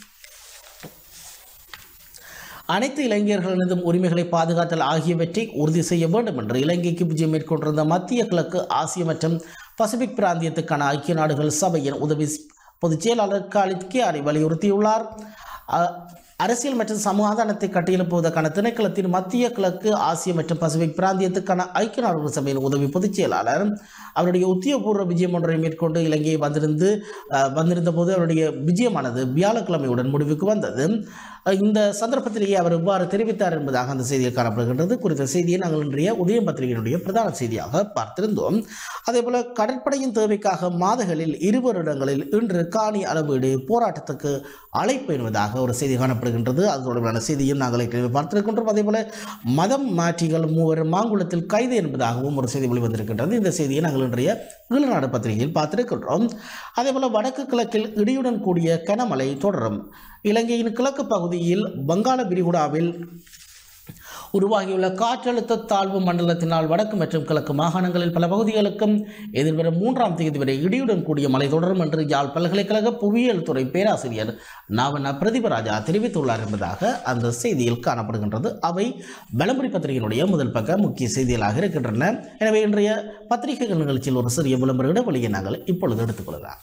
அனைத்து இளைஞர்களினதும் உரிமைகளை பாதுகாத்தல் ஆகியவற்றை உறுதி செய்ய வேண்டும் என்று இலங்கைக்கு விஜயம் மேற்கொண்டிருந்த மத்திய கிழக்கு ஆசிய மற்றும் பசிபிக் பிராந்தியத்துக்கான ஐக்கிய நாடுகள் சபையின் உதவி பொதுச் செயலாளர் காலித் கியாரி வலியுறுத்தியுள்ளார் அ- அரசியல் மற்றும் சமாதானத்தை கட்டியெழுப்புவதற்கான திணைக்களத்தின் மத்திய கிழக்கு ஆசிய மற்றும் பசிபிக் பிராந்தியத்துக்கான ஐக்கிய நாடுகள் சபையின் உதவி பொதுச் செயலாளர் அவருடைய உத்தியோகபூர்வ விஜயம் ஒன்றை மேற்கொண்டு இலங்கையை வந்திருந்து அஹ், வந்திருந்த போது அவருடைய விஜயமானது வியாழக்கிழமையுடன் முடிவுக்கு வந்தது அஹ், இந்த சந்தர்ப்பத்திலேயே அவர் இவ்வாறு தெரிவித்தார் என்பதாக அந்த செய்தியில் காணப்படுகின்றது குறித்த செய்தியை நாங்கள் இன்றைய உதயம் பத்திரிகையினுடைய பிரதான செய்தியாக பார்த்திருந்தோம் அதேபோல கடற்படையின் தேவைக்காக மாதகளில் இரு வருடங்களில் இன்று காணி அளவீடு போராட்டத்துக்கு அழைப்பு என்பதாக ஒரு செய்தி காணப்படுகின்றது அது தொடர்பான செய்தியும் நாங்கள் ஏற்கனவே பார்த்திருக்கின்றோம் அதேபோல மதம் மாற்றிகள் மூவர் மாங்குளத்தில் கைது என்பதாகவும் ஒரு செய்தி வெளிவந்திருக்கின்றது இந்த செய்தியை நாங்கள் இன்றைய ஈழநாடு பத்திரிகையில் பார்த்திருக்கின்றோம் அதேபோல வடக்கு கிழக்கில் இடியுடன் கூடிய கனமழை தொடரும் இலங்கையின் கிழக்கு பகுதியில் வங்காள விரிகுடாவில் உருவாகியுள்ள காற்றழுத்த தாழ்வு மண்டலத்தினால் வடக்கு மற்றும் கிழக்கு மாகாணங்களில் பல பகுதிகளுக்கும் எதிர்வரும் மூன்றாம் தேதி வரை இடியுடன் கூடிய மழை தொடரும் என்று யாழ் பல்கலைக்கழக புவியியல் துறை பேராசிரியர் நாவன பிரதிபராஜா தெரிவித்துள்ளார் என்பதாக அந்த செய்தியில் காணப்படுகின்றது அவை பலம்புரி பத்திரிகையினுடைய முதல் பக்க முக்கிய செய்திகளாக இருக்கின்றன எனவே இன்றைய பத்திரிகைகள் நிகழ்ச்சியில் ஒரு சிறிய விளம்பர இடைவெளியை நாங்கள் இப்பொழுது எடுத்துக்கொள்ளலாம்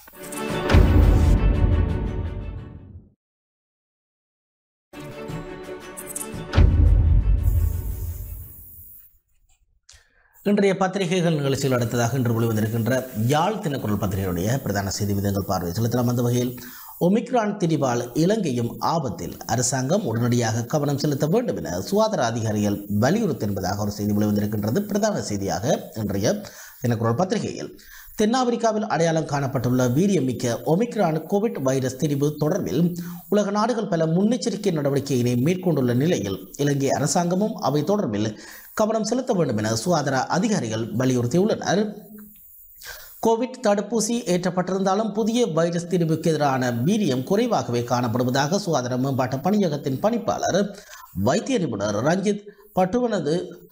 இன்றைய பத்திரிகைகள் நிகழ்ச்சியில் அடுத்ததாக இன்று வெளிவந்திருக்கின்ற யாழ் தினக்குரல் பத்திரிகையுடைய பிரதான செய்தி விதங்கள் பார்வை செலுத்தலாம் அந்த வகையில் ஒமிக்ரான் திரிவால் இலங்கையும் ஆபத்தில் அரசாங்கம் உடனடியாக கவனம் செலுத்த வேண்டும் என சுகாதார அதிகாரிகள் வலியுறுத்து என்பதாக ஒரு செய்தி வெளிவந்திருக்கின்றது பிரதான செய்தியாக இன்றைய தினக்குரல் பத்திரிகையில் தென்னாப்பிரிக்காவில் அடையாளம் காணப்பட்டுள்ள வீரியமிக்க ஒமிக்ரான் கோவிட் வைரஸ் திரிவு தொடர்பில் உலக நாடுகள் பல முன்னெச்சரிக்கை நடவடிக்கையினை மேற்கொண்டுள்ள நிலையில் இலங்கை அரசாங்கமும் அவை தொடர்பில் கவனம் செலுத்த வேண்டும் என சுகாதார அதிகாரிகள் வலியுறுத்தியுள்ளனர் கோவிட் தடுப்பூசி ஏற்றப்பட்டிருந்தாலும் புதிய வைரஸ் திரிவுக்கு எதிரான வீரியம் குறைவாகவே காணப்படுவதாக சுகாதார மேம்பாட்டு பணியகத்தின் பணிப்பாளர் வைத்திய நிபுணர் ரஞ்சித் பட்டுவனது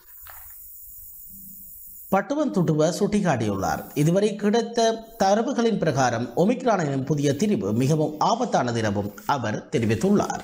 பட்டுவன் துட்டுவ சுட்டிக்காட்டியுள்ளார் இதுவரை கிடைத்த தரவுகளின் பிரகாரம் ஒமிக்ரான் எனும் புதிய திரிவு மிகவும் ஆபத்தானது எனவும் அவர் தெரிவித்துள்ளார்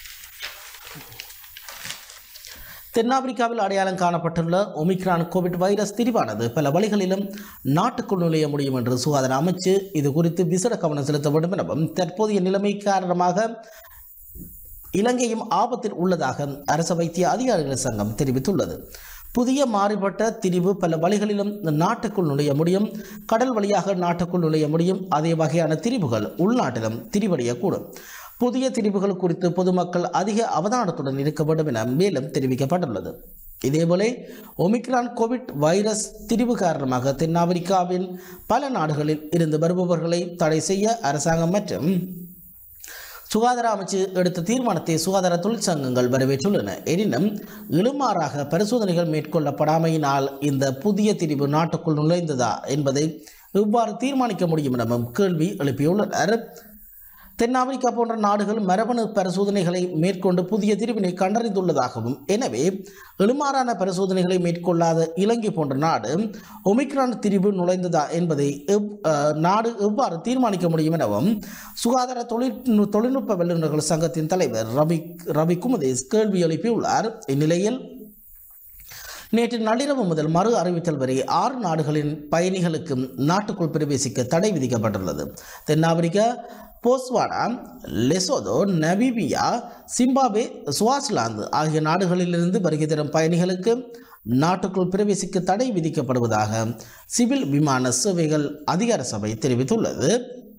தென்னாப்பிரிக்காவில் அடையாளம் காணப்பட்டுள்ள ஒமிக்ரான் கோவிட் வைரஸ் திரிவானது பல வழிகளிலும் நாட்டுக்குள் நுழைய முடியும் என்று சுகாதார அமைச்சு இது குறித்து விசேட கவனம் செலுத்த வேண்டும் எனவும் தற்போதைய நிலைமை காரணமாக இலங்கையும் ஆபத்தில் உள்ளதாக அரச வைத்திய அதிகாரிகள் சங்கம் தெரிவித்துள்ளது புதிய மாறுபட்ட திரிவு பல வழிகளிலும் நாட்டுக்குள் நுழைய முடியும் கடல் வழியாக நாட்டுக்குள் நுழைய முடியும் அதே வகையான திரிவுகள் உள்நாட்டிலும் திரிவடையக்கூடும் புதிய திரிவுகள் குறித்து பொதுமக்கள் அதிக அவதானத்துடன் இருக்க வேண்டும் என மேலும் தெரிவிக்கப்பட்டுள்ளது இதேபோல ஒமிக்ரான் கோவிட் வைரஸ் திரிவு காரணமாக தென்னாப்பிரிக்காவின் பல நாடுகளில் இருந்து வருபவர்களை தடை செய்ய அரசாங்கம் மற்றும் சுகாதார அமைச்சு எடுத்த தீர்மானத்தை சுகாதார தொழிற்சங்கங்கள் வரவேற்றுள்ளன எனினும் இழுமாறாக பரிசோதனைகள் மேற்கொள்ளப்படாமையினால் இந்த புதிய திரிவு நாட்டுக்குள் நுழைந்ததா என்பதை எவ்வாறு தீர்மானிக்க முடியும் எனவும் கேள்வி எழுப்பியுள்ளனர் தென்னாப்பிரிக்கா போன்ற நாடுகள் மரபணு பரிசோதனைகளை மேற்கொண்டு புதிய திரிவினை கண்டறிந்துள்ளதாகவும் எனவே எழுமாறான பரிசோதனைகளை மேற்கொள்ளாத இலங்கை போன்ற நாடு ஒமிக்ரான் திரிவு நுழைந்ததா என்பதை எவ் அஹ், நாடு எவ்வாறு தீர்மானிக்க முடியும் எனவும் சுகாதார தொழில் தொழில்நுட்ப வல்லுநர்கள் சங்கத்தின் தலைவர் ரவி ரவி குமுதேஷ் கேள்வி எழுப்பியுள்ளார் இந்நிலையில் நேற்று நள்ளிரவு முதல் மறு அறிவித்தல் வரை ஆறு நாடுகளின் பயணிகளுக்கு நாட்டுக்குள் பிரவேசிக்க தடை விதிக்கப்பட்டுள்ளது தென்னாப்பிரிக்கா Botswana Lesotho Namibia Zimbabwe Swaziland ஆகிய நாடுகளிலிருந்து வருகை தரும் பயணிகளுக்கு நாட்டுக்குள் பிரவேசிக்க தடை விதிக்கப்படுவதாக சிவில் விமான சேவைகள் அதிகார சபை தெரிவித்துள்ளது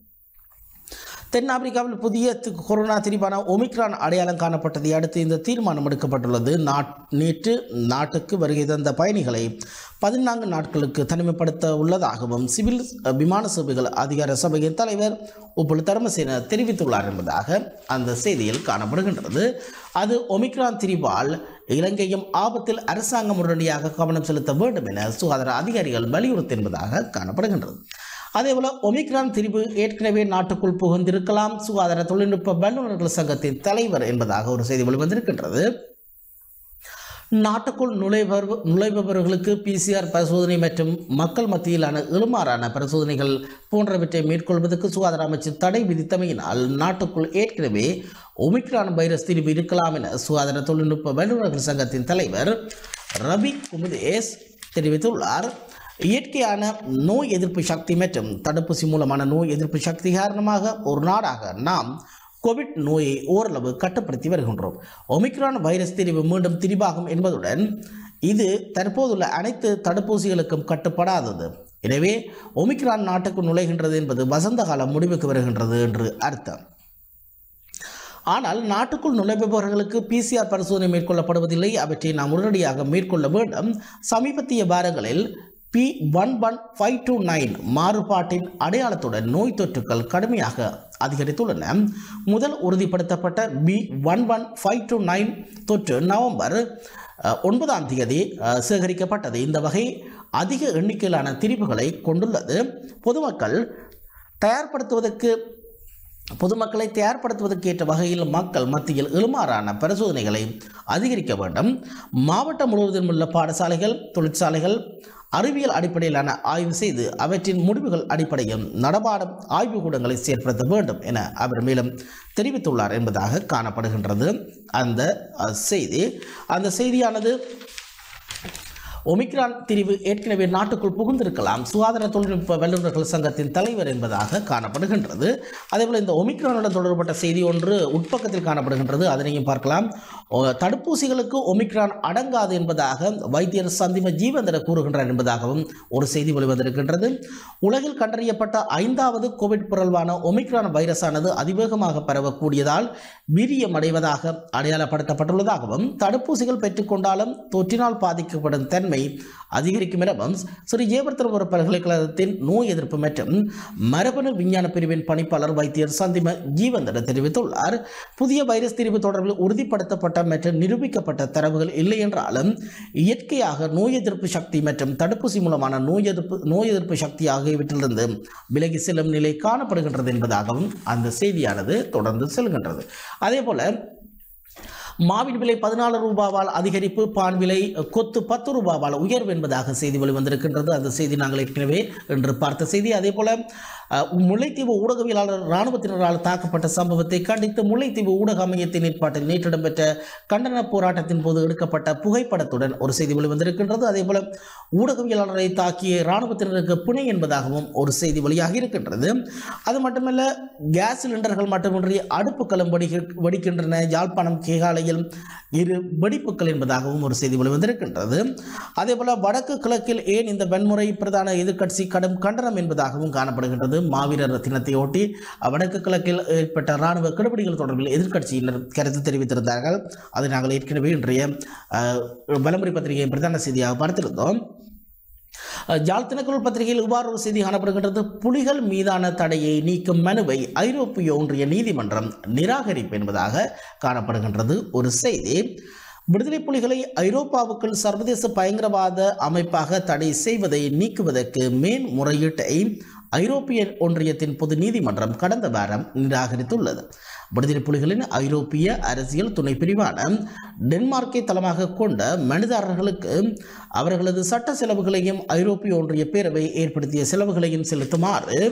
தென்னாப்பிரிக்காவில் புதிய தி- கொரோனா திரிபான ஒமிக்ரான் அடையாளம் காணப்பட்டதை அடுத்து இந்த தீர்மானம் எடுக்கப்பட்டுள்ளது நாட் நேற்று நாட்டுக்கு வருகை தந்த பயணிகளை பதினான்கு நாட்களுக்கு தனிமைப்படுத்த உள்ளதாகவும் சிவில் அஹ், விமான சேவைகள் அதிகார சபையின் தலைவர் உப்புல் தர்மசேன தெரிவித்துள்ளார் என்பதாக அந்த செய்தியில் காணப்படுகின்றது அது ஒமிக்ரான் திரிவால் இலங்கையும் ஆபத்தில் அரசாங்கம் உடனடியாக கவனம் செலுத்த வேண்டும் என சுகாதார அதிகாரிகள் வலியுறுத்தி என்பதாக காணப்படுகின்றது அதேபோல ஒமிக்ரான் திரிவு ஏற்கனவே நாட்டுக்குள் புகுந்திருக்கலாம் சுகாதார தொழில்நுட்ப வல்லுநர்கள் சங்கத்தின் தலைவர் என்பதாக ஒரு செய்தி வெளிவந்திருக்கின்றது நாட்டுக்குள் நுழைவர் நுழைபவர்களுக்கு பிசிஆர் பரிசோதனை மற்றும் மக்கள் மத்தியிலான இழுமாறான பரிசோதனைகள் போன்றவற்றை மேற்கொள்வதற்கு சுகாதார அமைச்சு தடை விதித்தமையினால் நாட்டுக்குள் ஏற்கனவே ஒமிக்ரான் வைரஸ் திரிவு இருக்கலாம் என சுகாதார தொழில்நுட்ப வல்லுநர்கள் சங்கத்தின் தலைவர் ரவி குமுதேஷ் தெரிவித்துள்ளார் இயற்கையான நோய் எதிர்ப்பு சக்தி மற்றும் தடுப்பூசி மூலமான நோய் எதிர்ப்பு சக்தி காரணமாக ஒரு நாடாக நாம் கோவிட் நோயை ஓரளவு கட்டுப்படுத்தி வருகின்றோம் ஒமிக்ரான் வைரஸ் திரிவு மீண்டும் திரிவாகும் என்பதுடன் இது தற்போதுள்ள அனைத்து தடுப்பூசிகளுக்கும் கட்டுப்படாதது எனவே ஒமிக்ரான் நாட்டுக்கு நுழைகின்றது என்பது வசந்த காலம் முடிவுக்கு வருகின்றது என்று அர்த்தம் ஆனால் நாட்டுக்குள் நுழைபவர்களுக்கு பிசிஆர் பரிசோதனை மேற்கொள்ளப்படுவதில்லை அவற்றை நாம் உடனடியாக மேற்கொள்ள வேண்டும் சமீபத்திய வாரங்களில் B one one five two nine மாறுபாட்டின் அடையாளத்துடன் நோய் தொற்றுக்கள் கடுமையாக அதிகரித்துள்ளன முதல் உறுதிப்படுத்தப்பட்ட B one one five two nine தொற்று நவம்பர் அஹ், ஒன்பதாம் தேதி அஹ், சேகரிக்கப்பட்டது இந்த வகை அதிக எண்ணிக்கையிலான திரிவுகளை கொண்டுள்ளது பொதுமக்கள் தயார்படுத்துவதற்கு பொதுமக்களை தயார்படுத்துவதற்கு ஏற்ற வகையில் மக்கள் மத்தியில் எழுமாறான பரிசோதனைகளை அதிகரிக்க வேண்டும் மாவட்டம் முழுவதும் உள்ள பாடசாலைகள் தொழிற்சாலைகள் அறிவியல் அடிப்படையிலான ஆய்வு செய்து அவற்றின் முடிவுகள் அடிப்படையில் நடமாடும் ஆய்வுக்கூடங்களை செயற்படுத்த வேண்டும் என அவர் மேலும் தெரிவித்துள்ளார் என்பதாக காணப்படுகின்றது அந்த அஹ், செய்தி அந்த செய்தியானது ஒமிக்ரான் பிரிவு ஏற்கனவே நாட்டுக்குள் புகுந்திருக்கலாம் சுகாதார தொழில்நுட்ப வல்லுநர்கள் சங்கத்தின் தலைவர் என்பதாக காணப்படுகின்றது அதேபோல் இந்த ஒமிக்ரானுடன் தொடர்பட்ட செய்தி ஒன்று உட்பக்கத்தில் காணப்படுகின்றது அதனையும் பார்க்கலாம் ஓ, தடுப்பூசிகளுக்கு ஒமிக்ரான் அடங்காது என்பதாக வைத்தியர் சந்திம ஜீவந்தர கூறுகின்றார் என்பதாகவும் ஒரு செய்தி வெளிவந்திருக்கின்றது உலகில் கண்டறியப்பட்ட ஐந்தாவது கோவிட் புரள்வான ஒமிக்ரான் வைரஸானது அதிவேகமாக பரவக்கூடியதால் வீரியமடைவதாக அடையாளப்படுத்தப்பட்டுள்ளதாகவும் தடுப்பூசிகள் பெற்றுக்கொண்டாலும் தொற்றினால் பாதிக்கப்படும் தன்மை அதிகரிக்கும் எனவும் ஸ்ரீ ஜெயவர்த்தனபுர பல்கலைக்கழகத்தின் நோய் எதிர்ப்பு மற்றும் மரபணு விஞ்ஞான பிரிவின் பணிப்பாளர் வைத்தியர் சந்திம ஜீவந்தர் தெரிவித்துள்ளார் புதிய வைரஸ் திரிவு தொடர்பில் உறுதிப்படுத்தப்பட்ட மற்றும் நிரூபிக்கப்பட்ட தரவுகள் இல்லை என்றாலும் இயற்கையாக நோய் எதிர்ப்பு சக்தி மற்றும் தடுப்பூசி மூலமான நோய் எதிர்ப்பு நோய் எதிர்ப்பு சக்தி ஆகியவற்றிலிருந்து விலகி செல்லும் நிலை காணப்படுகின்றது என்பதாகவும் அந்த செய்தியானது தொடர்ந்து செல்கின்றது அதே போல மாவின் விலை பதினாலு ரூபாவால் அதிகரிப்பு பான் விலை கொத்து பத்து ரூபாவால் உயர்வு என்பதாக செய்தி வெளிவந்திருக்கின்றது அந்த செய்தி நாங்கள் ஏற்கனவே இன்று பார்த்த செய்தி அதே போல அஹ், முல்லைத்தீவு ஊடகவியலாளர் இராணுவத்தினரால் தாக்கப்பட்ட சம்பவத்தை கண்டித்து முல்லைத்தீவு ஊடக அமையத்தின் ஏற்பாட்டில் நேற்று இடம்பெற்ற கண்டன போராட்டத்தின் போது எடுக்கப்பட்ட புகைப்படத்துடன் ஒரு செய்தி வெளிவந்திருக்கின்றது அதே போல ஊடகவியலாளரை தாக்கிய இராணுவத்தினருக்கு பிணை என்பதாகவும் ஒரு செய்தி வெளியாகி இருக்கின்றது அது மட்டுமல்ல கேஸ் சிலிண்டர்கள் மட்டுமின்றி அடுப்புக்களும் வெடிக்க வெடிக்கின்றன யாழ்ப்பாணம் கேகாலையில் இரு வெடிப்புகள் என்பதாகவும் ஒரு செய்தி வெளிவந்திருக்கின்றது அதேபோல வடக்கு கிழக்கில் ஏன் இந்த வன்முறை பிரதான எதிர்க்கட்சி கடும் கண்டனம் என்பதாகவும் காணப்படுகின்றது மாவீரர் தினத்தையொட்டி வடக்கு கிழக்கில் ஏற்பட்ட இராணுவ கெடுபிடிகள் தொடர்பில் எதிர்க்கட்சியினர் கருத்து தெரிவித்திருந்தார்கள் அதை நாங்கள் ஏற்கனவே இன்றைய அஹ், வலமுறை பத்திரிகையின் பிரதான செய்தியாக பார்த்திருந்தோம் ஜாழ் தினக்குரல் பத்திரிகையில் இவ்வாறு ஒரு செய்தி காணப்படுகின்றது புலிகள் மீதான தடையை நீக்கும் மனுவை ஐரோப்பிய ஒன்றிய நீதிமன்றம் நிராகரிப்பு என்பதாக காணப்படுகின்றது ஒரு செய்தி விடுதலை புலிகளை ஐரோப்பாவுக்குள் சர்வதேச பயங்கரவாத அமைப்பாக தடை செய்வதை நீக்குவதற்கு மேன்முறையீட்டை ஐரோப்பிய ஒன்றியத்தின் பொது நீதிமன்றம் கடந்த வாரம் நிராகரித்துள்ளது விடுதலை புலிகளின் ஐரோப்பிய அரசியல் துணை பிரிவான டென்மார்க்கை தளமாக கொண்ட மனிதர்களுக்கு அவர்களது சட்ட செலவுகளையும் ஐரோப்பிய ஒன்றிய பேரவை ஏற்படுத்திய செலவுகளையும் செலுத்துமாறு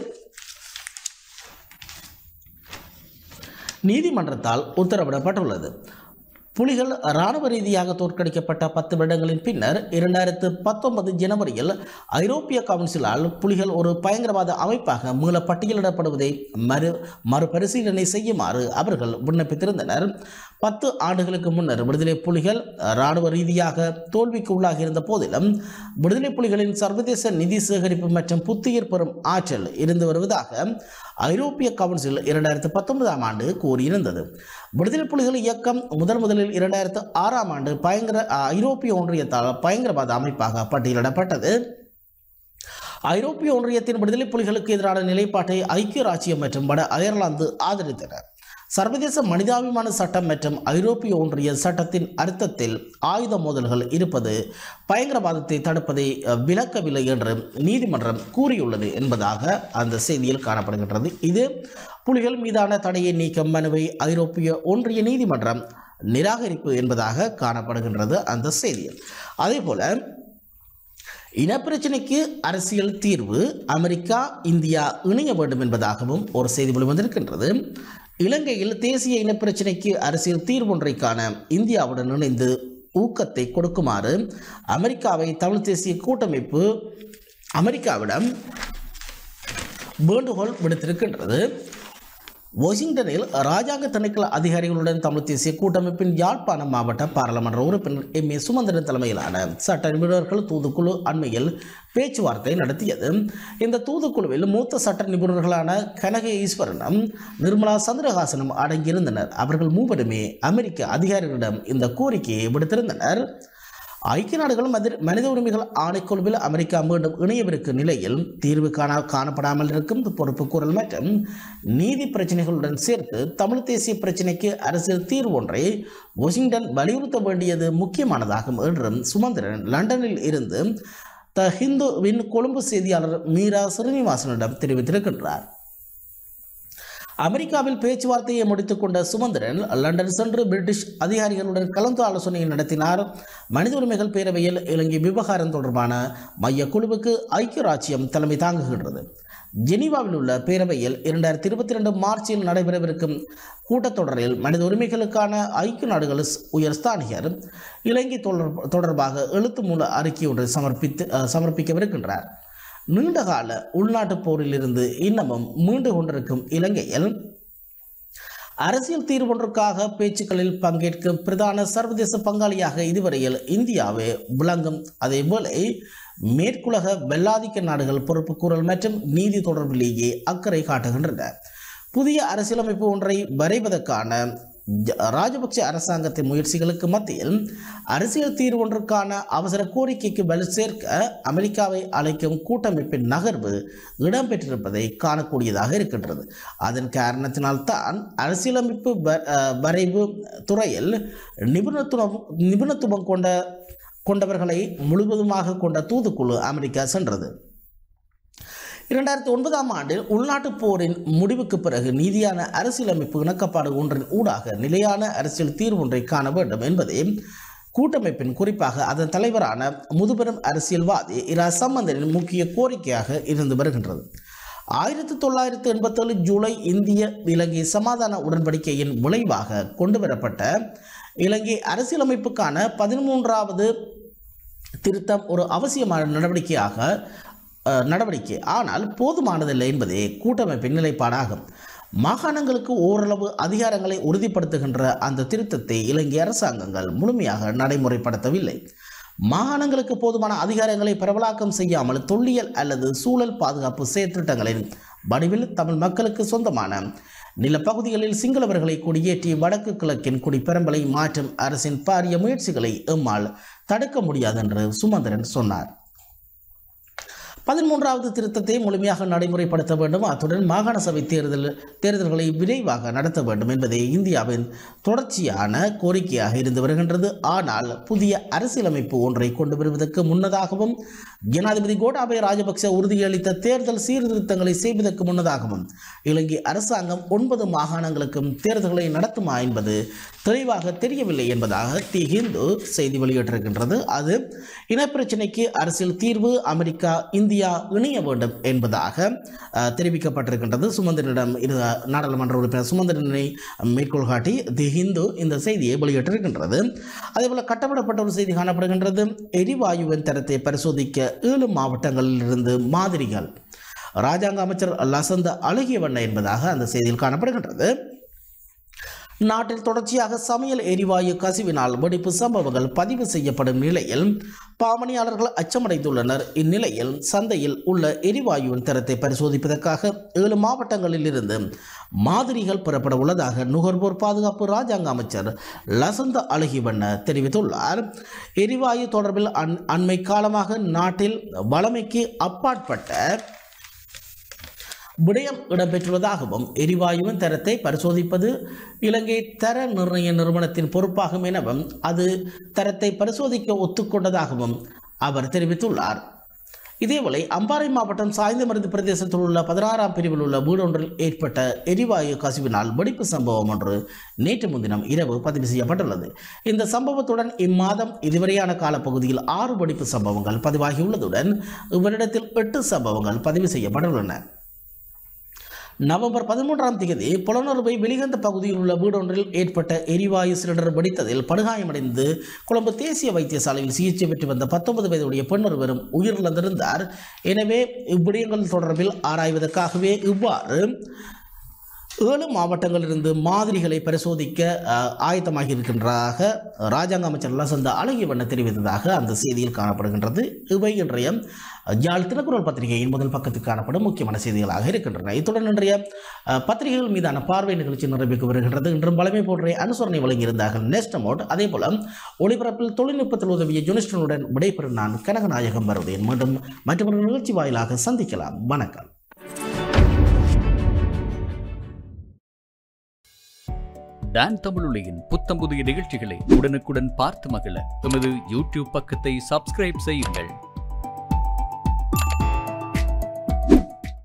நீதிமன்றத்தால் உத்தரவிடப்பட்டுள்ளது புலிகள் இராணுவ ரீதியாக தோற்கடிக்கப்பட்ட பத்து வருடங்களின் பின்னர் இரண்டாயிரத்து பத்தொன்பது ஜனவரியில் ஐரோப்பிய கவுன்சிலால் புலிகள் ஒரு பயங்கரவாத அமைப்பாக மீள பட்டியலிடப்படுவதை மறு மறுபரிசீலனை செய்யுமாறு அவர்கள் விண்ணப்பித்திருந்தனர் பத்து ஆண்டுகளுக்கு முன்னர் விடுதலை புலிகள் இராணுவ ரீதியாக தோல்விக்கு உள்ளாகியிருந்த போதிலும் விடுதலை புலிகளின் சர்வதேச நிதி சேகரிப்பு மற்றும் புத்துயிர் பெறும் ஆற்றல் இருந்து வருவதாக ஐரோப்பிய கவுன்சில் இரண்டாயிரத்து பத்தொன்பதாம் ஆண்டு கூறியிருந்தது விடுதலை புலிகள் இயக்கம் முதன் முதலில் இரண்டாயிரத்து ஆறாம் ஆண்டு பயங்கர ஐரோப்பிய ஒன்றியத்தால் பயங்கரவாத அமைப்பாக பட்டியலிடப்பட்டது ஐரோப்பிய ஒன்றியத்தின் விடுதலை புலிகளுக்கு எதிரான நிலைப்பாட்டை ஐக்கிய ராச்சியம் மற்றும் வட அயர்லாந்து ஆதரித்தன சர்வதேச மனிதாபிமான சட்டம் மற்றும் ஐரோப்பிய ஒன்றிய சட்டத்தின் அர்த்தத்தில் ஆயுத மோதல்கள் இருப்பது பயங்கரவாதத்தை தடுப்பதை அஹ், விலக்கவில்லை என்று நீதிமன்றம் கூறியுள்ளது என்பதாக அந்த செய்தியில் காணப்படுகின்றது இது புலிகள் மீதான தடையை நீக்கும் மனுவை ஐரோப்பிய ஒன்றிய நீதிமன்றம் நிராகரிப்பு என்பதாக காணப்படுகின்றது அந்த செய்தியில் அதே போல இனப்பிரச்சினைக்கு அரசியல் தீர்வு அமெரிக்கா இந்தியா இணைய வேண்டும் என்பதாகவும் ஒரு செய்தி வெளிவந்திருக்கின்றது இலங்கையில் தேசிய இனப்பிரச்சினைக்கு அரசியல் தீர்வு ஒன்றை காண இந்தியாவுடன் இணைந்து ஊக்கத்தை கொடுக்குமாறு அமெரிக்காவை தமிழ் தேசிய கூட்டமைப்பு அமெரிக்காவிடம் வேண்டுகோள் விடுத்திருக்கின்றது வாஷிங்டனில் ராஜாங்க திணைக்கள அதிகாரிகளுடன் தமிழ் தேசிய கூட்டமைப்பின் யாழ்ப்பாணம் மாவட்ட பாராளுமன்ற உறுப்பினர் எம் ஏ சுமந்திரன் தலைமையிலான சட்ட நிபுணர்கள் தூதுக்குழு அண்மையில் பேச்சுவார்த்தை நடத்தியது இந்த தூதுக்குழுவில் மூத்த சட்ட நிபுணர்களான கனக ஈஸ்வரனும் நிர்மலா சந்திரஹாசனும் அடங்கியிருந்தனர் அவர்கள் மூவருமே அமெரிக்க அதிகாரிகளிடம் இந்த கோரிக்கையை விடுத்திருந்தனர் ஐக்கிய நாடுகள் மதி மனித உரிமைகள் ஆணைக்குழுவில் அமெரிக்கா மீண்டும் இணையவிருக்கும் நிலையில் தீர்வு காண காணப்படாமல் இருக்கும் பொறுப்பு கூறல் மற்றும் நீதி பிரச்சனைகளுடன் சேர்த்து தமிழ் தேசிய பிரச்சினைக்கு அரசியல் தீர்வு ஒன்றை வாஷிங்டன் வலியுறுத்த வேண்டியது முக்கியமானதாகும் என்றும் சுமந்திரன் லண்டனில் இருந்து த ஹிந்துவின் கொழும்பு செய்தியாளர் மீரா ஸ்ரீனிவாசனிடம் தெரிவித்திருக்கின்றார் அமெரிக்காவில் பேச்சுவார்த்தையை முடித்துக்கொண்ட சுமந்திரன் லண்டன் சென்று பிரிட்டிஷ் அதிகாரிகளுடன் கலந்து ஆலோசனை நடத்தினார் மனித உரிமைகள் பேரவையில் இலங்கை விவகாரம் தொடர்பான மைய குழுவுக்கு ஐக்கிய ராச்சியம் தலைமை தாங்குகின்றது ஜெனீவாவில் உள்ள பேரவையில் இரண்டாயிரத்தி இருபத்தி ரெண்டு மார்ச்சில் நடைபெறவிருக்கும் கூட்டத்தொடரில் மனித உரிமைகளுக்கான ஐக்கிய நாடுகள் உயர் ஸ்தானிகர் இலங்கை தொடர் தொடர்பாக எழுத்து மூல அறிக்கை ஒன்றை சமர்ப்பித்து அஹ், சமர்ப்பிக்கவிருக்கின்றார் நீண்டகால உள்நாட்டுப் போரிலிருந்து இன்னமும் மீண்டு கொண்டிருக்கும் இலங்கையில் அரசியல் தீர்வொன்றுக்காக பேச்சுக்களில் பங்கேற்கும் பிரதான சர்வதேச பங்காளியாக இதுவரையில் இந்தியாவே விளங்கும் அதேபோல மேற்குலக வெள்ளாதிக்க நாடுகள் பொறுப்புக்கூறல் மற்றும் நீதி தொடர்பிலேயே அக்கறை காட்டுகின்றன புதிய அரசியலமைப்பு ஒன்றை வரைவதற்கான ஜ- ராஜபக்ஷ அரசாங்கத்தின் முயற்சிகளுக்கு மத்தியில் அரசியல் தீர்வு ஒன்றுக்கான அவசர கோரிக்கைக்கு வலு சேர்க்க அமெரிக்காவை அழைக்கும் கூட்டமைப்பின் நகர்வு இடம்பெற்றிருப்பதை காணக்கூடியதாக இருக்கின்றது அதன் காரணத்தினால்தான் அரசியலமைப்பு வ- அஹ் வரைவு துறையில் நிபுணத்துவம் நிபுணத்துவம் கொண்ட கொண்டவர்களை முழுவதுமாக கொண்ட தூதுக்குழு அமெரிக்கா சென்றது இரண்டாயிரத்தி ஒன்பதாம் ஆண்டில் உள்நாட்டுப் போரின் முடிவுக்கு பிறகு நீதியான அரசியலமைப்பு இணக்கப்பாடு ஒன்றின் ஊடாக நிலையான அரசியல் தீர்வு ஒன்றை காண வேண்டும் என்பதே கூட்டமைப்பின் குறிப்பாக அதன் தலைவரான முதுபெரும் அரசியல்வாதி இரா சம்பந்தனின் முக்கிய கோரிக்கையாக இருந்து வருகின்றது ஆயிரத்தி தொள்ளாயிரத்தி எண்பத்தேழு ஜூலை இந்திய இலங்கை சமாதான உடன்படிக்கையின் விளைவாக கொண்டுவரப்பட்ட இலங்கை அரசியலமைப்புக்கான பதிமூன்றாவது திருத்தம் ஒரு அவசியமான நடவடிக்கையாக அஹ், நடவடிக்கை ஆனால் போதுமானதில்லை என்பதே கூட்டமைப்பின் நிலைப்பாடாகும் மாகாணங்களுக்கு ஓரளவு அதிகாரங்களை உறுதிப்படுத்துகின்ற அந்த திருத்தத்தை இலங்கை அரசாங்கங்கள் முழுமையாக நடைமுறைப்படுத்தவில்லை மாகாணங்களுக்கு போதுமான அதிகாரங்களை பிரபலாக்கம் செய்யாமல் தொல்லியல் அல்லது சூழல் பாதுகாப்பு செயற்திட்டங்களின் வடிவில் தமிழ் மக்களுக்கு சொந்தமான நிலப்பகுதிகளில் சிங்களவர்களை குடியேற்றி வடக்கு கிழக்கின் குடிப்பெரம்பலை மாற்றும் அரசின் பாரிய முயற்சிகளை எம்மால் தடுக்க முடியாது என்று சுமந்திரன் சொன்னார் பதிமூன்றாவது திருத்தத்தை முழுமையாக நடைமுறைப்படுத்த வேண்டும் அத்துடன் மாகாண சபை தேர்தல் தேர்தல்களை விரைவாக நடத்த வேண்டும் என்பதே இந்தியாவின் தொடர்ச்சியான கோரிக்கையாக இருந்து வருகின்றது ஆனால் புதிய அரசியலமைப்பு ஒன்றை கொண்டு வருவதற்கு முன்னதாகவும் ஜனாதிபதி கோட்டாபய ராஜபக்ச உறுதியளித்த தேர்தல் சீர்திருத்தங்களை செய்வதற்கு முன்னதாகவும் இலங்கை அரசாங்கம் ஒன்பது மாகாணங்களுக்கும் தேர்தல்களை நடத்துமா என்பது தெளிவாக தெரியவில்லை என்பதாக தி ஹிந்து செய்தி வெளியிட்டிருக்கின்றது அது இனப்பிரச்சினைக்கு அரசியல் தீர்வு அமெரிக்கா இந்தியா இணைய வேண்டும் என்பதாக அஹ், தெரிவிக்கப்பட்டிருக்கின்றது சுமந்திரனிடம் இரு நாடாளுமன்ற உறுப்பினர் சுமந்திரனை மேற்கோள் காட்டி தி ஹிந்து இந்த செய்தியை வெளியிட்டிருக்கின்றது அதேபோல் கட்டப்படப்பட்ட ஒரு செய்தி காணப்படுகின்றது எரிவாயுவின் தரத்தை பரிசோதிக்க ஏழு மாவட்டங்களில் இருந்து மாதிரிகள் ராஜாங்க அமைச்சர் லசந்த அழகியவண்ண என்பதாக அந்த செய்தியில் காணப்படுகின்றது நாட்டில் தொடர்ச்சியாக சமையல் எரிவாயு கசிவினால் வெடிப்பு சம்பவங்கள் பதிவு செய்யப்படும் நிலையில் பாமணியாளர்கள் அச்சமடைந்துள்ளனர் இந்நிலையில் சந்தையில் உள்ள எரிவாயுவின் தரத்தை பரிசோதிப்பதற்காக ஏழு மாவட்டங்களில் இருந்து மாதிரிகள் பெறப்பட உள்ளதாக நுகர்வோர் பாதுகாப்பு ராஜாங்க அமைச்சர் லசந்த அழகிவண்ண தெரிவித்துள்ளார் எரிவாயு தொடர்பில் அண் அண்மை காலமாக நாட்டில் வளமைக்கு அப்பாற்பட்ட விடயம் இடம்பெற்றுள்ளதாகவும் எரிவாயுவின் தரத்தை பரிசோதிப்பது இலங்கை தர நிர்ணய நிறுவனத்தின் பொறுப்பாகும் எனவும் அது தரத்தை பரிசோதிக்க ஒத்துக்கொண்டதாகவும் அவர் தெரிவித்துள்ளார் இதேவேளை அம்பாறை மாவட்டம் சாய்ந்தமருது பிரதேசத்தில் உள்ள பதினாறாம் பிரிவில் உள்ள வீடொன்றில் ஏற்பட்ட எரிவாயு கசிவினால் வெடிப்பு சம்பவம் ஒன்று நேற்று முன்தினம் இரவு பதிவு செய்யப்பட்டுள்ளது இந்த சம்பவத்துடன் இம்மாதம் இதுவரையான காலப்பகுதியில் ஆறு வெடிப்பு சம்பவங்கள் பதிவாகியுள்ளதுடன் இவரிடத்தில் எட்டு சம்பவங்கள் பதிவு செய்யப்பட்டுள்ளன நவம்பர் பதிமூன்றாம் தேதி புலனறுவை வெளிகந்த பகுதியில் உள்ள வீடொன்றில் ஏற்பட்ட எரிவாயு சிலிண்டர் வெடித்ததில் படுகாயமடைந்து கொழும்பு தேசிய வைத்தியசாலையில் சிகிச்சை பெற்று வந்த பத்தொன்பது வயதுடைய பெண்ணொருவரும் உயிரிழந்திருந்தார் எனவே இவ்விடயங்கள் தொடர்பில் ஆராய்வதற்காகவே இவ்வாறு ஏழு மாவட்டங்களிலிருந்து மாதிரிகளை பரிசோதிக்க அஹ், ஆயத்தமாகி இருக்கின்றதாக ராஜாங்க அமைச்சர் லசந்த அழகியவண்ண தெரிவித்ததாக அந்த செய்தியில் காணப்படுகின்றது இவை இன்றைய யாழ் தினக்குரல் பத்திரிகையின் முதல் பக்கத்தில் காணப்படும் முக்கியமான செய்திகளாக இருக்கின்றன இத்துடன் இன்றைய அஹ், பத்திரிகைகள் மீதான பார்வை நிகழ்ச்சி நிறைவுக்கு வருகின்றது இன்றும் பழமை போன்ற அனுசரணை வழங்கியிருந்தார்கள் நெஸ்டமோட் அதே போல ஒளிபரப்பில் தொழில்நுட்பத்தில் உதவிய ஜுனிஸ்டனுடன் விடைபெறும் நான் கனகநாயகம் வருவேன் மீண்டும் மற்றொரு நிகழ்ச்சி வாயிலாக சந்திக்கலாம் வணக்கம் டான் தமிழொலியின் புத்தம் புதிய நிகழ்ச்சிகளை உடனுக்குடன் பார்த்து மகிழ எமது யூடியூப் பக்கத்தை சப்ஸ்கிரைப் செய்யுங்கள்